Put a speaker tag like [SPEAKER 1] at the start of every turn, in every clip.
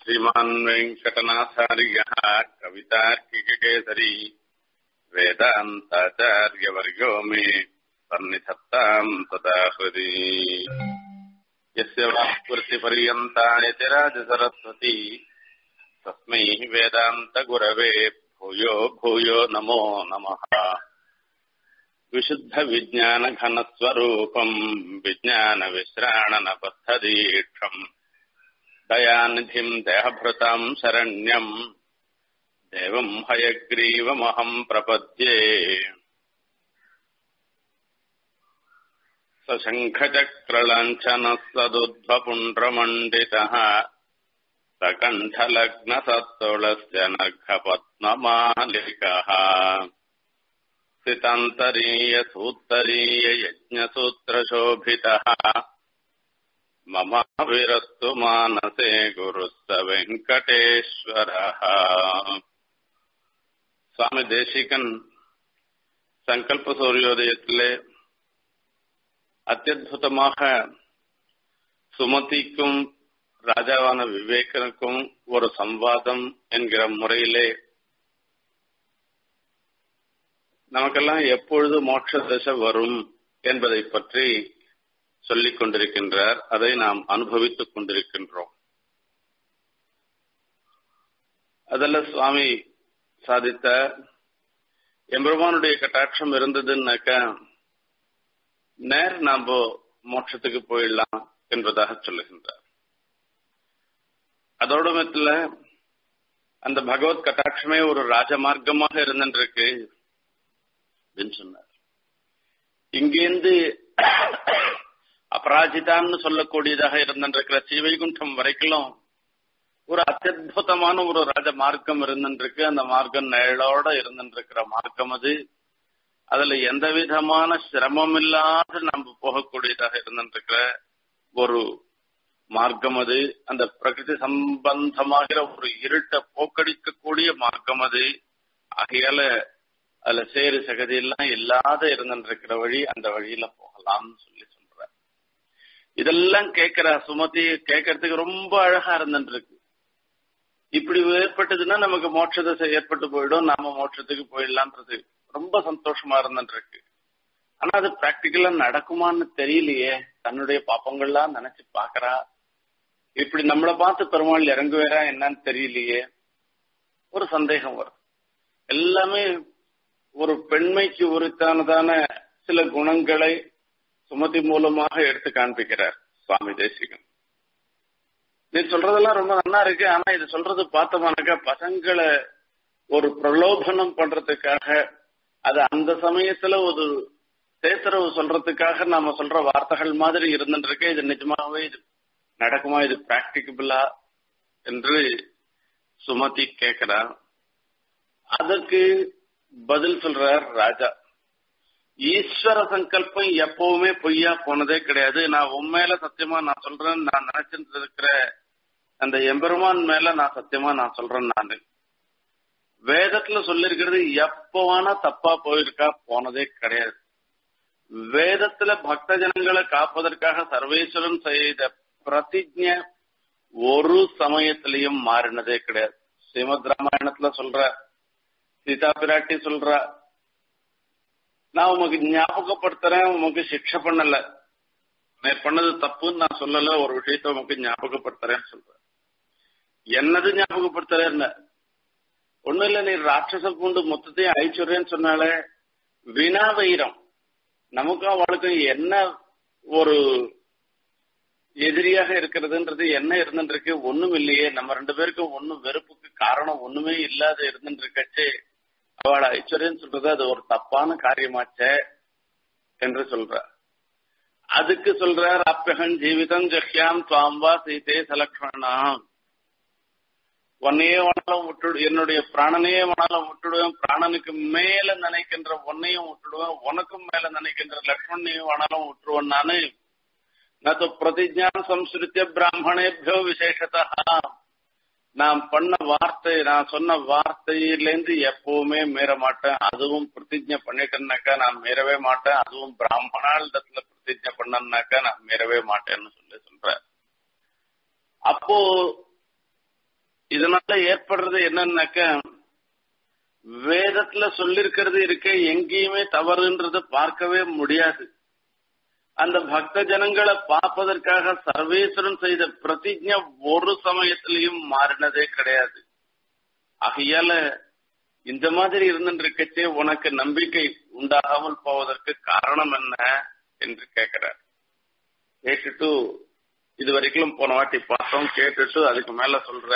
[SPEAKER 1] श्रीमान् वेङ्कटनाथार्यः कवितार्किककेसरी वेदान्ताचार्यवर्यो मे सन्निधत्ताम् तदा हृदि यस्य वाक्कृतिपर्यन्ता यतिराजसरस्वती तस्मै वेदान्तगुरवे भूयो भूयो नमो नमः विशुद्धविज्ञानघनस्वरूपम् विज्ञानविश्राणनपद्धदीक्षम् दयानिधिम् देहभृताम् शरण्यम् देवम् हयग्रीवमहम् प्रपद्ये सशङ्खचक्रलाञ्छनः सदुध्वपुण्ड्रमण्डितः सकण्ठलग्नसत्तुलस्य नर्घपद्ममालिकः स्थितान्तरीयसूत्तरीययज्ञसूत्रशोभितः मम विरस्तु मानसे गुरुः स வெங்கடேஸ்வரः சுவாமி தேசிகன் சங்கல்ப சூரியோதயத்திலே அத்தியுதமாக சுமதிக்கும் ராஜாவான விவேகனுக்கும் ஒரு சம்வாதம் என்கிற முறையிலே நமக்கெல்லாம் எப்பொழுது மோட்ச தசை வரும் என்பதை பற்றி சொல்லிக் கொண்டிருக்கின்றார் அதை நாம் அனுபவித்துக் கொண்டிருக்கின்றோம் அதில் சுவாமி சாதித்த எம்பெருமானுடைய கட்டாட்சம் இருந்ததுன்னாக்க நேர் நாம் மோட்சத்துக்கு போயிடலாம் என்பதாக சொல்லுகின்றார் அதோட மத்தில அந்த பகவத் கட்டாட்சமே ஒரு ராஜமார்க்கமாக இருந்திருக்கு அப்படின்னு சொன்னார் இங்கேருந்து அபராஜிதான்னு சொல்லக்கூடியதாக இருந்திருக்கிற ஸ்ரீவைகுண்டம் வரைக்கும் ஒரு அத்தியுதமான ஒரு ராஜ மார்க்கம் இருந்திருக்கு அந்த மார்க்கம் நிழலோட இருந்திருக்கிற மார்க்கம் அது அதுல எந்த விதமான சிரமம் இல்லாத நம்ம போகக்கூடியதாக இருந்திருக்கிற ஒரு மார்க்கம் அது அந்த பிரகிருதி சம்பந்தமாகிற ஒரு இருட்டை போக்கடிக்கக்கூடிய மார்க்கம் அது ஆகையால அதுல சேரு சகதி எல்லாம் இல்லாத இருந்திருக்கிற வழி அந்த வழியில போகலாம்னு சொல்லி சொல்ற இதெல்லாம் கேட்கிற சுமதி கேட்கறதுக்கு ரொம்ப அழகா இருந்துருக்கு இப்படி ஏற்பட்டதுன்னா நமக்கு மோட்ச தசை ஏற்பட்டு போயிடும் நாம மோட்சத்துக்கு போயிடலான்றது ரொம்ப சந்தோஷமா இருந்துருக்கு ஆனா அது பிராக்டிக்கலா நடக்குமான்னு தெரியலையே தன்னுடைய பாப்பங்கள்லாம் நினைச்சு பாக்குறா இப்படி நம்மளை பார்த்து பெருமாள் இறங்குவேரா என்னன்னு தெரியலையே ஒரு சந்தேகம் வரும் எல்லாமே ஒரு பெண்மைக்கு உரித்தானதான சில குணங்களை சுமதி மூலமாக எடுத்து காண்பிக்கிறார் சுவாமி தேசிகன் நீ சொல்றதெல்லாம் ரொம்ப நல்லா இருக்கு ஆனா இது சொல்றது பார்த்தோம்னாக்கா பசங்களை ஒரு பிரலோபனம் பண்றதுக்காக அது அந்த சமயத்துல ஒரு தேத்தரவு சொல்றதுக்காக நாம சொல்ற வார்த்தைகள் மாதிரி இருந்துருக்கு இது நிஜமாவே இது நடக்குமா இது பிராக்டிகபிளா என்று சுமதி கேட்கிறார் அதற்கு பதில் சொல்றார் ராஜா ஈஸ்வர சங்கல்பம் எப்பவுமே பொய்யா போனதே கிடையாது நான் உண்மையில சத்தியமா நான் சொல்றேன் நான் நினைச்சிட்டு இருக்கிற அந்த எம்பெருமான் மேல நான் சத்தியமா நான் சொல்றேன் நானு வேதத்துல சொல்லிருக்கிறது எப்பவானா தப்பா போயிருக்கா போனதே கிடையாது வேதத்துல பக்த ஜனங்களை காப்பதற்காக சர்வேஸ்வரன் செய்த பிரதிஜ ஒரு சமயத்திலையும் மாறினதே கிடையாது ஸ்ரீமத் ராமாயணத்துல சொல்ற சீதா பிராட்டி சொல்ற நான் உமக்கு ஞாபகப்படுத்துறேன் உமக்கு சிக்ஷை பண்ணல நான் பண்ணது தப்புன்னு நான் சொல்லல ஒரு விஷயத்த உமக்கு ஞாபகப்படுத்துறேன்னு சொல்றேன் என்னது ஞாபகப்படுத்துறேன்னு ஒண்ணு இல்ல நீ ராட்சச பூண்டு மொத்தத்தையும் அழிச்சுடுறேன்னு சொன்னாலே வினா வைரம் நமக்கும் அவளுக்கும் என்ன ஒரு எதிரியாக இருக்கிறதுன்றது என்ன இருந்துருக்கு ஒண்ணும் இல்லையே நம்ம ரெண்டு பேருக்கும் ஒண்ணும் வெறுப்புக்கு காரணம் ஒண்ணுமே இல்லாத இருந்துருக்கச்சே அவளை ஐஸ்வர்யன்னு சொல்றது அது ஒரு தப்பான காரியமாச்சே என்று சொல்ற அதுக்கு சொல்றார் அப்பியகன் ஜீவிதம் ஜஹ்யாம் துவாம்பா சீதே சலக்ஷணாம் உன்னையே வேணாலும் விட்டுடு என்னுடைய பிராணனையே வேணாலும் விட்டுடுவேன் பிராணனுக்கு மேல நினைக்கின்ற உன்னையும் விட்டுடுவேன் உனக்கும் மேல நினைக்கின்ற லக்ஷ்மணையும் வேணாலும் விட்டுருவேன் நானு நது பிரதிஜான் சம்ஸ்கிருத்திய பிராமணேபியோ விசேஷத்தா நான் பண்ண வார்த்தை நான் சொன்ன வார்த்தையிலேருந்து எப்பவுமே மீற மாட்டேன் அதுவும் பிரதிஜை பண்ணிட்டேன்னாக்கா நான் மீறவே மாட்டேன் அதுவும் பிராமணாளிடத்துல பிரதிஜை பண்ணனாக்கா நான் மீறவே மாட்டேன்னு சொல்லி சொல்றேன் அப்போ இதனால ஏற்படுறது என்னன்னாக்க வேதத்துல சொல்லிருக்கிறது இருக்க எங்கேயுமே தவறுன்றது பார்க்கவே முடியாது அந்த பக்த ஜனங்களை பார்ப்பதற்காக சர்வேஸ்வரன் செய்த பிரதிஜை ஒரு சமயத்திலையும் மாறினதே கிடையாது ஆகையால இந்த மாதிரி இருந்துருக்கச்சே உனக்கு நம்பிக்கை உண்டாகாமல் போவதற்கு காரணம் என்ன என்று கேட்கிறார் கேட்டுட்டு இது வரைக்கும் போன வாட்டி பார்த்தோம் கேட்டுட்டு அதுக்கு மேல சொல்ற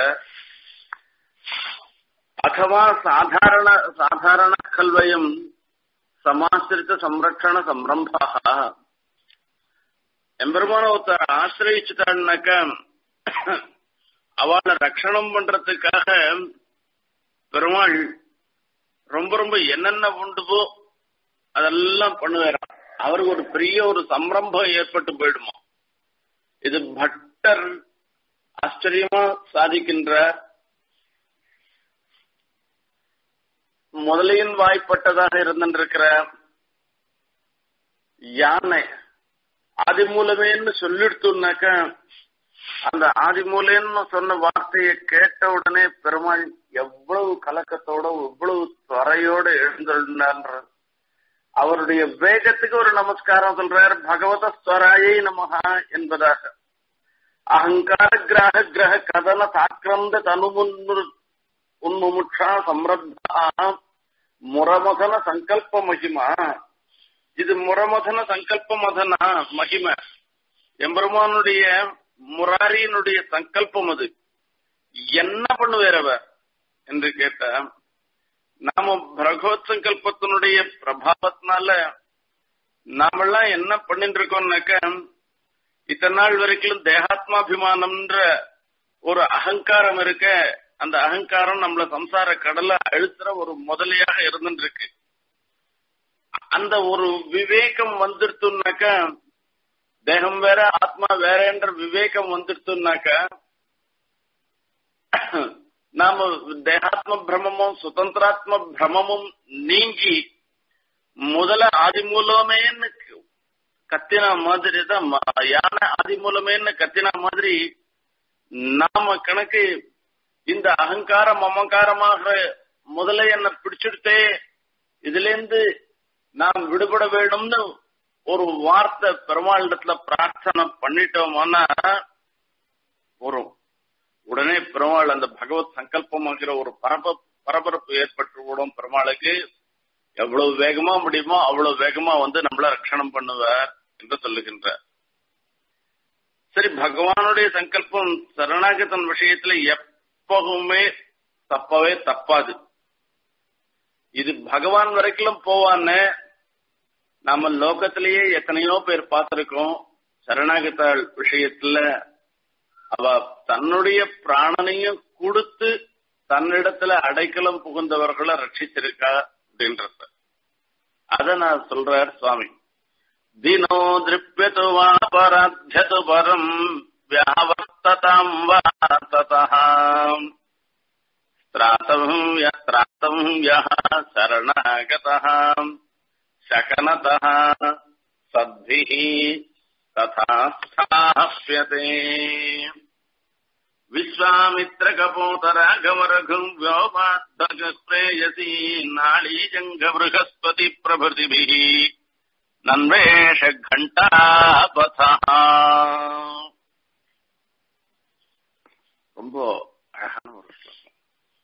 [SPEAKER 1] அகவா சாதாரண சாதாரண கல்வயம் சமாசிரித்த சம்ரட்சண சம்ரம்பாக எம்பெருமான ஒருத்தர் ஆசிரியிச்சுட்டான்னாக்கா அவளை ரட்சணம் பண்றதுக்காக பெருமாள் ரொம்ப ரொம்ப என்னென்ன உண்டுவோ அதெல்லாம் பண்ணுவாராம் அவருக்கு ஒரு பெரிய ஒரு சம்ரம்பம் ஏற்பட்டு போயிடுமா இது பட்டர் ஆச்சரியமா சாதிக்கின்ற முதலையின் வாய்ப்பட்டதாக இருந்திருக்கிற யானை ஆதி மூலமேன்னு சொல்லிடுத்துனாக்க அந்த ஆதி மூலேன்னு சொன்ன வார்த்தையை கேட்ட உடனே பெருமாள் எவ்வளவு கலக்கத்தோட எவ்வளவு துறையோட எழுந்துள்ளார் அவருடைய வேகத்துக்கு ஒரு நமஸ்காரம் சொல்றார் பகவத ஸ்வராயை நமகா என்பதாக அகங்கார கிரக கிரக கதன சாக்கிரந்த தனுமுன்னு உன்முமுட்சா சம்ரத்தா முரமதன சங்கல்ப மகிமா இது முரமதன சங்கல்ப மதனா மகிமை எம்பெருமானுடைய முராரியினுடைய சங்கல்பம் அது என்ன பண்ணுவேறவ என்று கேட்ட நாம பகவத் சங்கல்பத்தினுடைய பிரபாவத்தினால நாமெல்லாம் என்ன பண்ணிட்டு இருக்கோம்னாக்க இத்தனை நாள் வரைக்கும் தேகாத்மாபிமானம்ன்ற ஒரு அகங்காரம் இருக்க அந்த அகங்காரம் நம்மள சம்சார கடலை அழுத்துற ஒரு முதலையாக இருந்துட்டு இருக்கு அந்த ஒரு விவேகம் வந்துடுத்துனாக்க தேகம் வேற ஆத்மா வேறன்ற விவேகம் வந்துடுத்துனாக்க நாம தேகாத்ம பிரமமும் சுதந்திராத்ம பிரமமும் நீங்கி முதல்ல ஆதி மூலமேன்னு கத்தின மாதிரி தான் யானை ஆதி மூலமேன்னு கத்தின மாதிரி நாம கணக்கு இந்த அகங்காரம் அமங்காரமாக முதல்ல என்ன பிடிச்சிடுத்தே இதுல இருந்து நாம் விடுபட வேணும்னு ஒரு வார்த்தை பெருமாளிடத்துல பிரார்த்தனை பண்ணிட்டோம்னா ஒரு உடனே பெருமாள் அந்த பகவத் சங்கல்பமாகிற ஒரு பரப பரபரப்பு ஏற்பட்டு விடும் பெருமாளுக்கு எவ்வளவு வேகமா முடியுமோ அவ்வளவு வேகமா வந்து நம்மள ரட்சணம் பண்ணுவார் என்று சொல்லுகின்றார் சரி பகவானுடைய சங்கல்பம் சரணாகதன் விஷயத்துல எப்பவுமே தப்பவே தப்பாது இது பகவான் வரைக்கும் போவான்னு நாம லோகத்திலேயே எத்தனையோ பேர் பார்த்திருக்கோம் சரணாகத்தாள் விஷயத்துல அவ தன்னுடைய பிராணனையும் கொடுத்து தன்னிடத்துல அடைக்கலம் புகுந்தவர்களை ரட்சிச்சிருக்கா அப்படின்றத அத நான் சொல்றார் சுவாமி தினோ திருப்பியது வா பராத்தியது பரம் வியாவர்த்ததாம் வா ததாம் त्रातम् यत्रातम् यः शरणागतः शकनतः सद्भिः तथा स्थाप्यते विश्वामित्रकपोतराघवरघुम् व्योमाद्धगस्प्रेयसी नाळीजङ्घबृहस्पतिप्रभृतिभिः நன்வேஷகண்டாபதா ரொம்ப அழகான ஒரு ஸ்லோகம்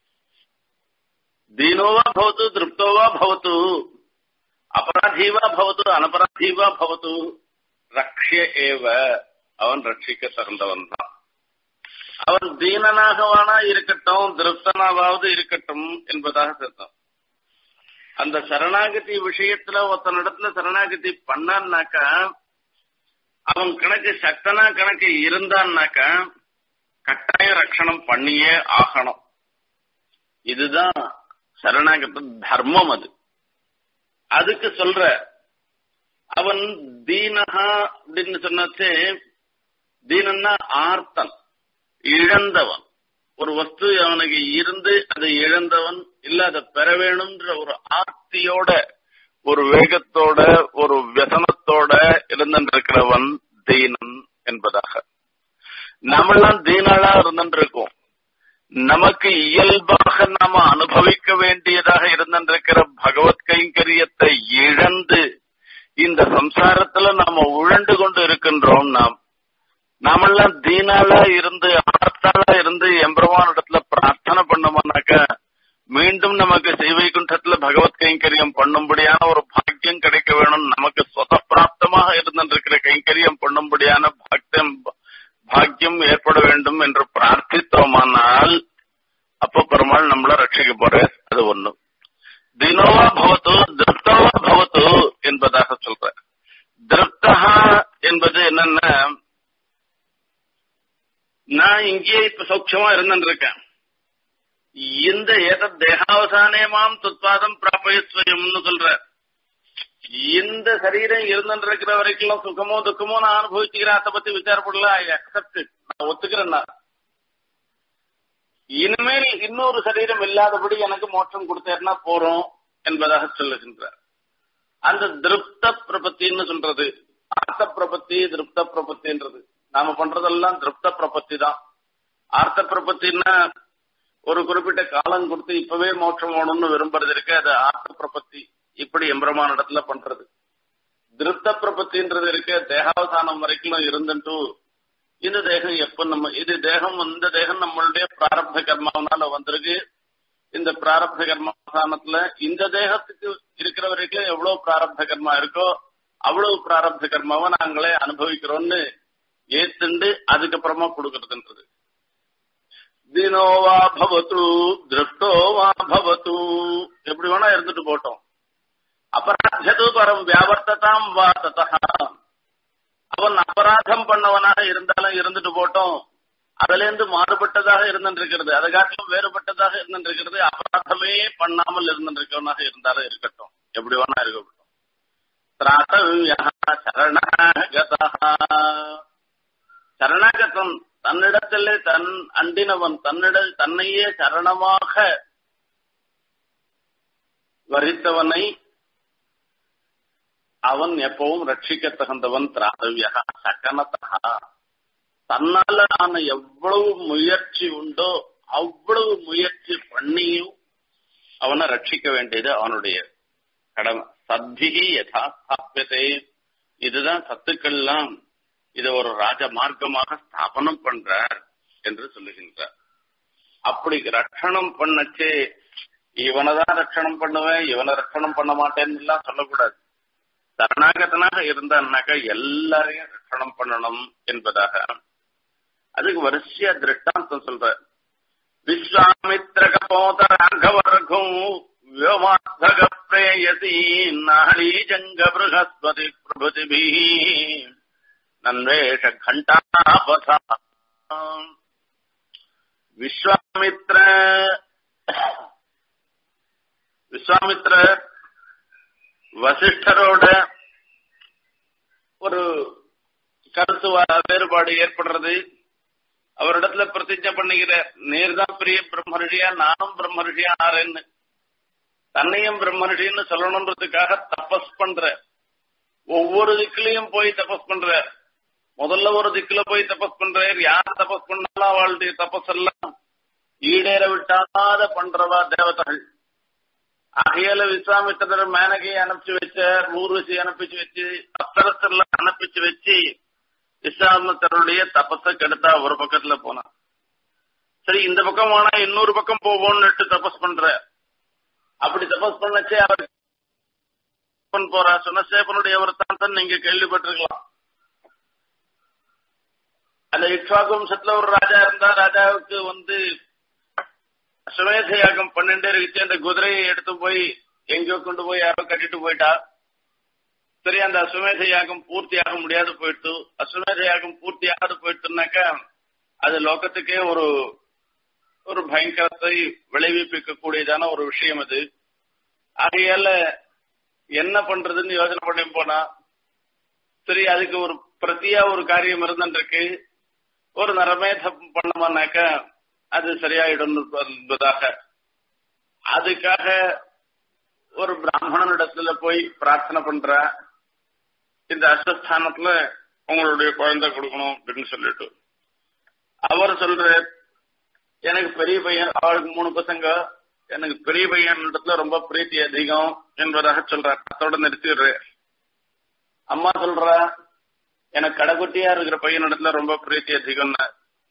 [SPEAKER 1] दीनोवा भवतु तृप्तोवा भवतु அபராதி வா பவத்து அனபராதி வா பவத்து ரக்ஷிய ஏவ அவன் ரட்சிக்க தகுந்தவன் தான் அவன் தீனனாகவானா இருக்கட்டும் திருப்தனாவது இருக்கட்டும் என்பதாக சேர்த்தான் அந்த சரணாகதி விஷயத்துல ஒருத்தனிடத்துல சரணாகதி பண்ணான்னாக்கா அவன் கணக்கு சக்தனா கணக்கு இருந்தான்னாக்கா கட்டாய ரட்சணம் பண்ணியே ஆகணும் இதுதான் சரணாகத தர்மம் அது அதுக்கு சொல்ற அவன் தீனஹா அப்படின்னு சொன்னாச்சே தீனன்னா ஆர்த்தன் இழந்தவன் ஒரு வஸ்து அவனுக்கு இருந்து அதை இழந்தவன் இல்ல அதை பெற வேணும்ன்ற ஒரு ஆர்த்தியோட ஒரு வேகத்தோட ஒரு व्यசனத்தோட இருந்திருக்கிறவன் தீனன் என்பதாக நம்மளாம் தீனாளா இருந்துட்டு இருக்கோம் நமக்கு இயல்பாக நாம அனுபவிக்க வேண்டியதாக இருந்திருக்கிற பகவத் கைங்கரியத்தை இழந்து இந்த சம்சாரத்துல நாம உழண்டு கொண்டு இருக்கின்றோம் நாம் நாமெல்லாம் தீனாலா இருந்து ஆர்த்தாளா இருந்து எம்பெருமான் இடத்துல பிரார்த்தனை பண்ணோம்னாக்க மீண்டும் நமக்கு செய்வைகுண்டத்துல பகவத் கைங்கரியம் பண்ணும்படியான ஒரு பாக்கியம் கிடைக்க வேணும் நமக்கு சொத பிராப்தமாக இருந்திருக்கிற கைங்கரியம் பண்ணும்படியான பாக்கியம் பாக்கியம் ஏற்பட வேண்டும் என்று பிரார்த்தித்தோமானால் அப்ப பெருமாள் நம்மள ரட்சிக்க போற அது ஒண்ணு தினோவா பவத்து திருப்தவா பவத்து என்பதாக சொல்ற திருப்தகா என்பது என்னன்னா நான் இங்கேயே இப்ப சௌக்கியமா இருந்துருக்கேன் இந்த ஏத தேகாவசானே மாம் துத்வாதம் பிராபயத்வயம்னு சொல்ற இந்த சரீரம் இருந்துருக்கிற வரைக்கும் சுகமோ துக்கமோ நான் அனுபவிச்சுக்கிறேன் அதை பத்தி விசாரப்படல ஐ அக்செப்ட் நான் ஒத்துக்கிறேன் நான் இனிமேல் இன்னொரு சரீரம் இல்லாதபடி எனக்கு மோட்சம் கொடுத்தேன்னா போறோம் என்பதாக சொல்லுகின்றார் அந்த திருப்த பிரபத்தின்னு சொல்றது ஆர்த்த பிரபத்தி திருப்த பிரபத்தின்றது நாம பண்றதெல்லாம் திருப்த பிரபத்தி தான் ஆர்த்த பிரபத்தின்னா ஒரு குறிப்பிட்ட காலம் கொடுத்து இப்பவே மோட்சம் வேணும்னு விரும்புறது இருக்கு அது ஆர்த்த பிரபத்தி இப்படி எம்பிரமான இடத்துல பண்றது திருப்த பிரபத்தின்றது இருக்கு தேகாவசானம் வரைக்கும் இருந்துட்டு இந்த தேகம் எப்ப நம்ம இது தேகம் இந்த தேகம் நம்மளுடைய பிராரப்த கர்மாவனால வந்திருக்கு இந்த பிராரப்த கர்மாவசானத்துல இந்த தேகத்துக்கு இருக்கிற வரைக்கும் எவ்வளவு பிராரப்த கர்மா இருக்கோ அவ்வளவு பிராரப்த கர்மாவை நாங்களே அனுபவிக்கிறோம்னு ஏத்துண்டு அதுக்கப்புறமா கொடுக்கறதுன்றது தினோவா பவத்து திருஷ்டோவா பவத்து எப்படி வேணா இருந்துட்டு போட்டோம் அபராதது பரம் வியாபர்த்ததாம் வா ததா அவன் அபராதம் பண்ணவனாக இருந்தாலும் இருந்துட்டு போட்டோம் அதுல இருந்து மாறுபட்டதாக இருந்திருக்கிறது அதை காட்டிலும் வேறுபட்டதாக இருந்திருக்கிறது அபராதமே பண்ணாமல் இருந்திருக்கவனாக இருந்தாலும் இருக்கட்டும் எப்படி வேணா இருக்கட்டும் சரணாகதா சரணாகதம் தன்னிடத்திலே தன் அண்டினவன் தன்னிட தன்னையே சரணமாக வரித்தவனை அவன் எப்பவும் ரட்சிக்க தகுந்தவன் திராதவியா சகனத்தகா தன்னால ஆன எவ்வளவு முயற்சி உண்டோ அவ்வளவு முயற்சி பண்ணியும் அவனை ரட்சிக்க வேண்டியது அவனுடைய கடமை சத்பிகி யதா ஸ்தாபியதே இதுதான் சத்துக்கள்லாம் இதை ஒரு ராஜ மார்க்கமாக ஸ்தாபனம் பண்றார் என்று சொல்லுகின்றார் அப்படி ரட்சணம் பண்ணச்சே இவனைதான் ரட்சணம் பண்ணுவேன் இவனை ரட்சணம் பண்ண மாட்டேன்னு எல்லாம் சொல்லக்கூடாது சரணாகதனாக இருந்தான்னாக்கா எல்லாரையும் ரட்சணம் பண்ணணும் என்பதாக அதுக்கு வரிசையா திருஷ்டாந்தம் சொல்ற விஸ்வாமித்ர கபோத ராகவர்கும் व्योमार्थक प्रेयसी नाड़ी जंग बृहस्पति प्रभृति नन्वेष घंटापथा விஸ்வாமித்ர விஸ்வாமித்ர வசிஷ்டரோட ஒரு கருத்து வேறுபாடு ஏற்படுறது அவரிடத்துல பிரதிஜை பண்ணிக்கிற நேர் தான் பெரிய பிரம்மரிஷியா நானும் பிரம்மரிஷியா ஆறேன்னு தன்னையும் பிரம்மரிஷின்னு சொல்லணுன்றதுக்காக தபஸ் பண்ற ஒவ்வொரு திக்கிலையும் போய் தபஸ் பண்ற முதல்ல ஒரு திக்குல போய் தபஸ் பண்றார் யார் தபஸ் பண்ணாலும் அவளுடைய தபஸ் எல்லாம் ஈடேற விட்டாத பண்றவா தேவதைகள் அகையில விஸ்வாமித்திரர் மேனகையை அனுப்பிச்சு வச்சார் ஊர்வசி அனுப்பிச்சு வச்சு அப்சரத்தெல்லாம் அனுப்பிச்சு வச்சு விஸ்வாமித்தருடைய தபஸை கெடுத்தா ஒரு பக்கத்துல போனா சரி இந்த பக்கம் போனா இன்னொரு பக்கம் போவோம்னுட்டு தபஸ் பண்ற அப்படி தபஸ் பண்ணச்சே அவர் போறா சுனசேபனுடைய ஒரு தான் நீங்க கேள்விப்பட்டிருக்கலாம் அந்த இக்ஷாக்கு வம்சத்துல ஒரு ராஜா இருந்தா ராஜாவுக்கு வந்து அஸ்வமேத யாகம் பன்னெண்டே இருந்துச்சு அந்த குதிரையை எடுத்து போய் எங்கேயோ கொண்டு போய் யாரோ கட்டிட்டு போயிட்டா சரி அந்த அஸ்வமேத யாகம் பூர்த்தி ஆக முடியாது போயிட்டு அஸ்வமேத யாகம் பூர்த்தி ஆகாது போயிட்டுனாக்கா அது லோகத்துக்கே ஒரு ஒரு பயங்கரத்தை விளைவிப்பிக்க கூடியதான ஒரு விஷயம் அது ஆகையால என்ன பண்றதுன்னு யோசனை பண்ணி போனா சரி அதுக்கு ஒரு பிரத்தியா ஒரு காரியம் இருந்துருக்கு ஒரு நரமேதம் பண்ணோம்னாக்க அது சரியாயிடும் என்பதாக அதுக்காக ஒரு பிராமணனிடத்துல போய் பிரார்த்தனை பண்ற இந்த அஸ்வஸ்தானத்துல உங்களுடைய குழந்தை கொடுக்கணும் அப்படின்னு சொல்லிட்டு அவர் சொல்ற எனக்கு பெரிய பையன் அவளுக்கு மூணு பசங்க எனக்கு பெரிய பையன் இடத்துல ரொம்ப பிரீத்தி அதிகம் என்பதாக சொல்றார் அதோட நிறுத்திடுற அம்மா சொல்றா எனக்கு கடைக்குட்டியா இருக்கிற பையன் இடத்துல ரொம்ப பிரீத்தி அதிகம்னு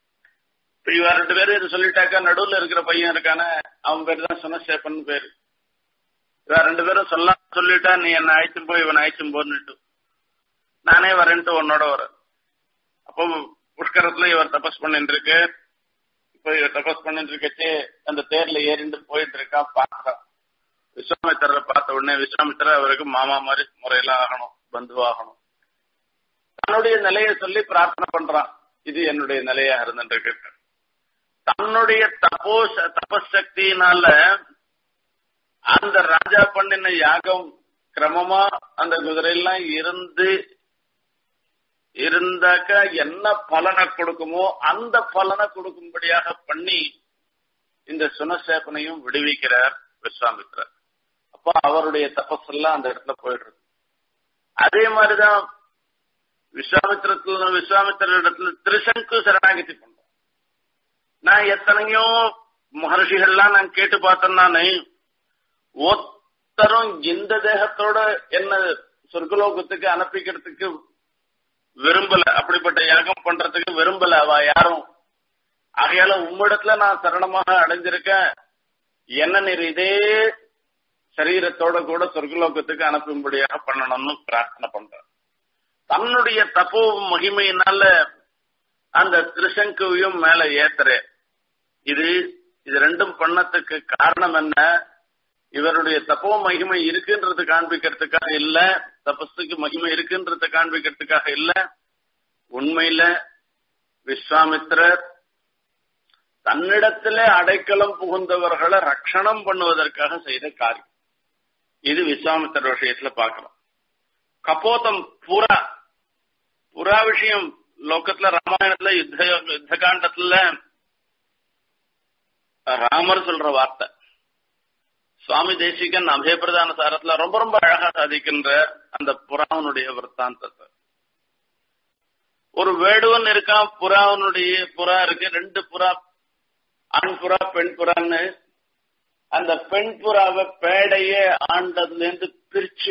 [SPEAKER 1] இவ ரெண்டு பேரும் இது சொல்லிட்டாக்கா நடுவுல இருக்கிற பையன் இருக்கானே அவன் பேர் தான் சுனசேப்பன் பேரு இவ ரெண்டு பேரும் சொல்லாம சொல்லிட்டா நீ என்ன அழைச்சும் போய் இவன் அழைச்சும் போன்னுட்டு நானே வரேன்ட்டு உன்னோட வரேன் அப்போ புஷ்கரத்துல இவர் தபஸ் பண்ணிட்டு இருக்கு இப்போ இவர் தபஸ் பண்ணிட்டு இருக்கச்சு அந்த தேர்ல ஏறிண்டு போயிட்டு இருக்கா பார்க்கறான் விஸ்வாமித்திரரை பார்த்த உடனே விஸ்வாமித்திரர் அவருக்கு மாமா மாதிரி முறையில ஆகணும் பந்துவாகணும் தன்னுடைய நிலையை சொல்லி பிரார்த்தனை பண்றான் இது என்னுடைய நிலையா இருந்துட்டு தன்னுடைய தபோ தபசக்தியினால அந்த ராஜா பண்ணின யாகம் கிரமமா அந்த குதிரையெல்லாம் இருந்து இருந்தாக்க என்ன பலனை கொடுக்குமோ அந்த பலனை கொடுக்கும்படியாக பண்ணி இந்த சுனசேப்பனையும் விடுவிக்கிறார் விஸ்வாமித்ரர் அப்போ அவருடைய தபஸ் எல்லாம் அந்த இடத்துல போயிடுறது அதே மாதிரிதான் விஸ்வாமித்திரத்துல விஸ்வாமித்திர இடத்துல திருசங்கு சரணாகதி பண்றோம் நான் எத்தனையோ மகர்ஷிகள்லாம் நான் கேட்டு பார்த்தேன் நானு ஒத்தரும் இந்த தேகத்தோட என்ன சொர்க்கலோகத்துக்கு அனுப்பிக்கிறதுக்கு விரும்பல அப்படிப்பட்ட யாகம் பண்றதுக்கு விரும்பல அவ யாரும் ஆகையால உம்மிடத்துல நான் சரணமாக அடைஞ்சிருக்கேன் என்ன நீர் இதே சரீரத்தோட கூட சொர்க்கலோகத்துக்கு அனுப்பும்படியாக பண்ணணும்னு பிரார்த்தனை பண்றேன் தன்னுடைய தப்போ மகிமையினால அந்த திருசங்குவையும் மேல ஏத்துற இது இது ரெண்டும் பண்ணத்துக்கு காரணம் என்ன இவருடைய தப்போ மகிமை இருக்குன்றது காண்பிக்கிறதுக்காக இல்ல தபஸுக்கு மகிமை இருக்குன்றத காண்பிக்கிறதுக்காக இல்ல உண்மையில விஸ்வாமித்திரர் தன்னிடத்திலே அடைக்கலம் புகுந்தவர்களை ரட்சணம் பண்ணுவதற்காக செய்த காரியம் இது விஸ்வாமித்திர விஷயத்துல பார்க்கிறோம் கபோதம் புறா புறா விஷயம் லோக்கத்துல ராமாயணத்துல யுத்த யுத்த காண்டத்துல ராமர் சொல்ற வார்த்தை சுவாமி தேசிகன் அபயப்பிரதான சாரத்துல ரொம்ப ரொம்ப அழகா சாதிக்கின்ற அந்த புறாவனுடைய விற்த்தாந்தத்தை ஒரு வேடுவன் இருக்கான் புறாவனுடைய புறா இருக்கு ரெண்டு புறா ஆண் புறா பெண் புறான்னு அந்த பெண் புறாவை பேடைய ஆண்டதுல இருந்து பிரிச்சு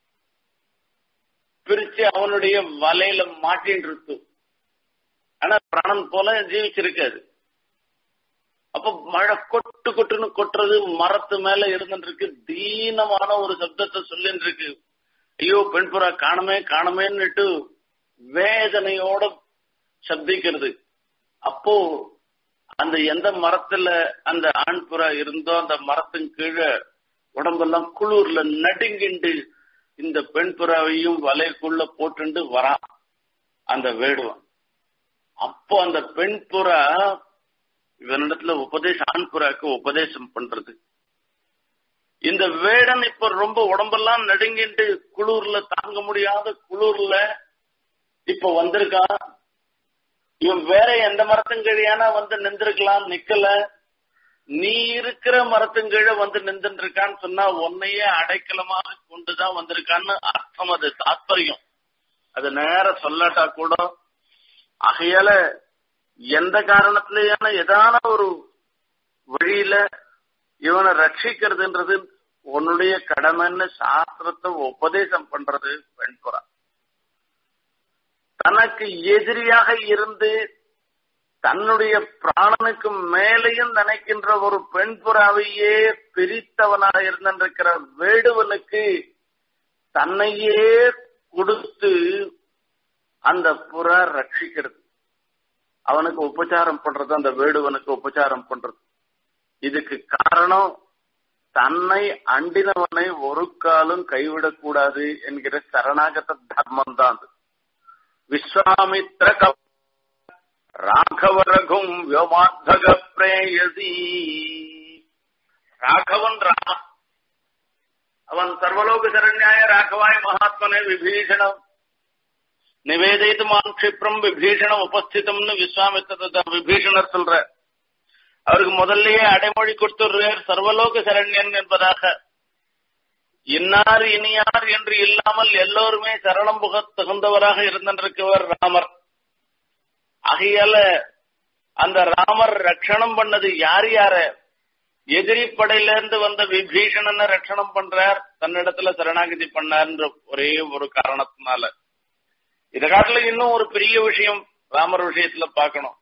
[SPEAKER 1] பிரிச்சு அவனுடைய வலையில மாட்டின்னு இருக்கு ஆனா பிராணன் போல ஜீவிச்சிருக்காது அப்ப மழை கொட்டு கொட்டுன்னு கொட்டுறது மரத்து மேல இருந்துட்டு இருக்கு தீனமான ஒரு சப்தத்தை சொல்லிட்டு இருக்கு ஐயோ பெண் புறா காணமே காணமேன்னுட்டு வேதனையோட சப்திக்கிறது அப்போ அந்த எந்த மரத்துல அந்த ஆண் புறா இருந்தோ அந்த மரத்தின் கீழே உடம்பெல்லாம் குளூர்ல நடுங்கிண்டு இந்த பெண் புறாவையும் வலைக்குள்ள போட்டுண்டு வரான் அந்த வேடுவான் அப்போ அந்த பெண் புறா இவனிடத்துல உபதேசம் ஆண் புறாக்கு உபதேசம் பண்றது இந்த வேடன் இப்ப ரொம்ப உடம்பெல்லாம் நடுங்கிட்டு குளூர்ல தாங்க முடியாத குளூர்ல இப்ப வந்திருக்கான் இவன் வேற எந்த மரத்துங்கழியானா வந்து நின்றுருக்கலாம் நிக்கல நீ இருக்கிற மரத்துங்கீழ வந்து நின்று இருக்கான்னு சொன்னா உன்னையே அடைக்கலமாக கொண்டுதான் வந்திருக்கான்னு அர்த்தம் அது தாத்பரியம் அது நேர சொல்லாட்டா கூட ஆகையால எந்த காரணத்திலேயான ஏதான ஒரு வழியில இவனை ரட்சிக்கிறதுன்றது உன்னுடைய கடமைன்னு சாஸ்திரத்தை உபதேசம் பண்றது பெண்புறா தனக்கு எதிரியாக இருந்து தன்னுடைய பிராணனுக்கு மேலையும் நினைக்கின்ற ஒரு பெண் புறாவையே பிரித்தவனாக இருந்திருக்கிற வேடுவனுக்கு தன்னையே கொடுத்து அந்த புறா ரட்சிக்கிறது அவனுக்கு உபச்சாரம் பண்றது அந்த வேடுவனுக்கு உபச்சாரம் பண்றது இதுக்கு காரணம் தன்னை அண்டினவனை ஒரு காலும் கைவிடக்கூடாது என்கிற சரணாகத தர்மம் தான் அது விஸ்வாமித்ர ராகவரகும் வியோமாத்தக பிரேயசி ராகவன் ராம அவன் சர்வலோக சரண்யாய ராகவாய மகாத்மனே விபீஷணம் நிவேதித்துமான் கஷிப்ரம் விபீஷணம் உபஸ்திதம்னு விஸ்வாமித்திர விபீஷணர் சொல்ற அவருக்கு முதல்லயே அடைமொழி கொடுத்துடுறார் சர்வலோக சரண்யன் என்பதாக இன்னார் இனியார் என்று இல்லாமல் எல்லோருமே சரணம் புக தகுந்தவராக இருந்திருக்கவர் ராமர் ஆகையால அந்த ராமர் ரட்சணம் பண்ணது யார் யார எதிரி படையில இருந்து வந்த விபீஷணனை ரட்சணம் பண்றார் தன்னிடத்துல சரணாகதி பண்ணார்ன்ற ஒரே ஒரு காரணத்தினால இத காட்டுல இன்னும் ஒரு பெரிய விஷயம் ராமர் விஷயத்துல பார்க்கணும்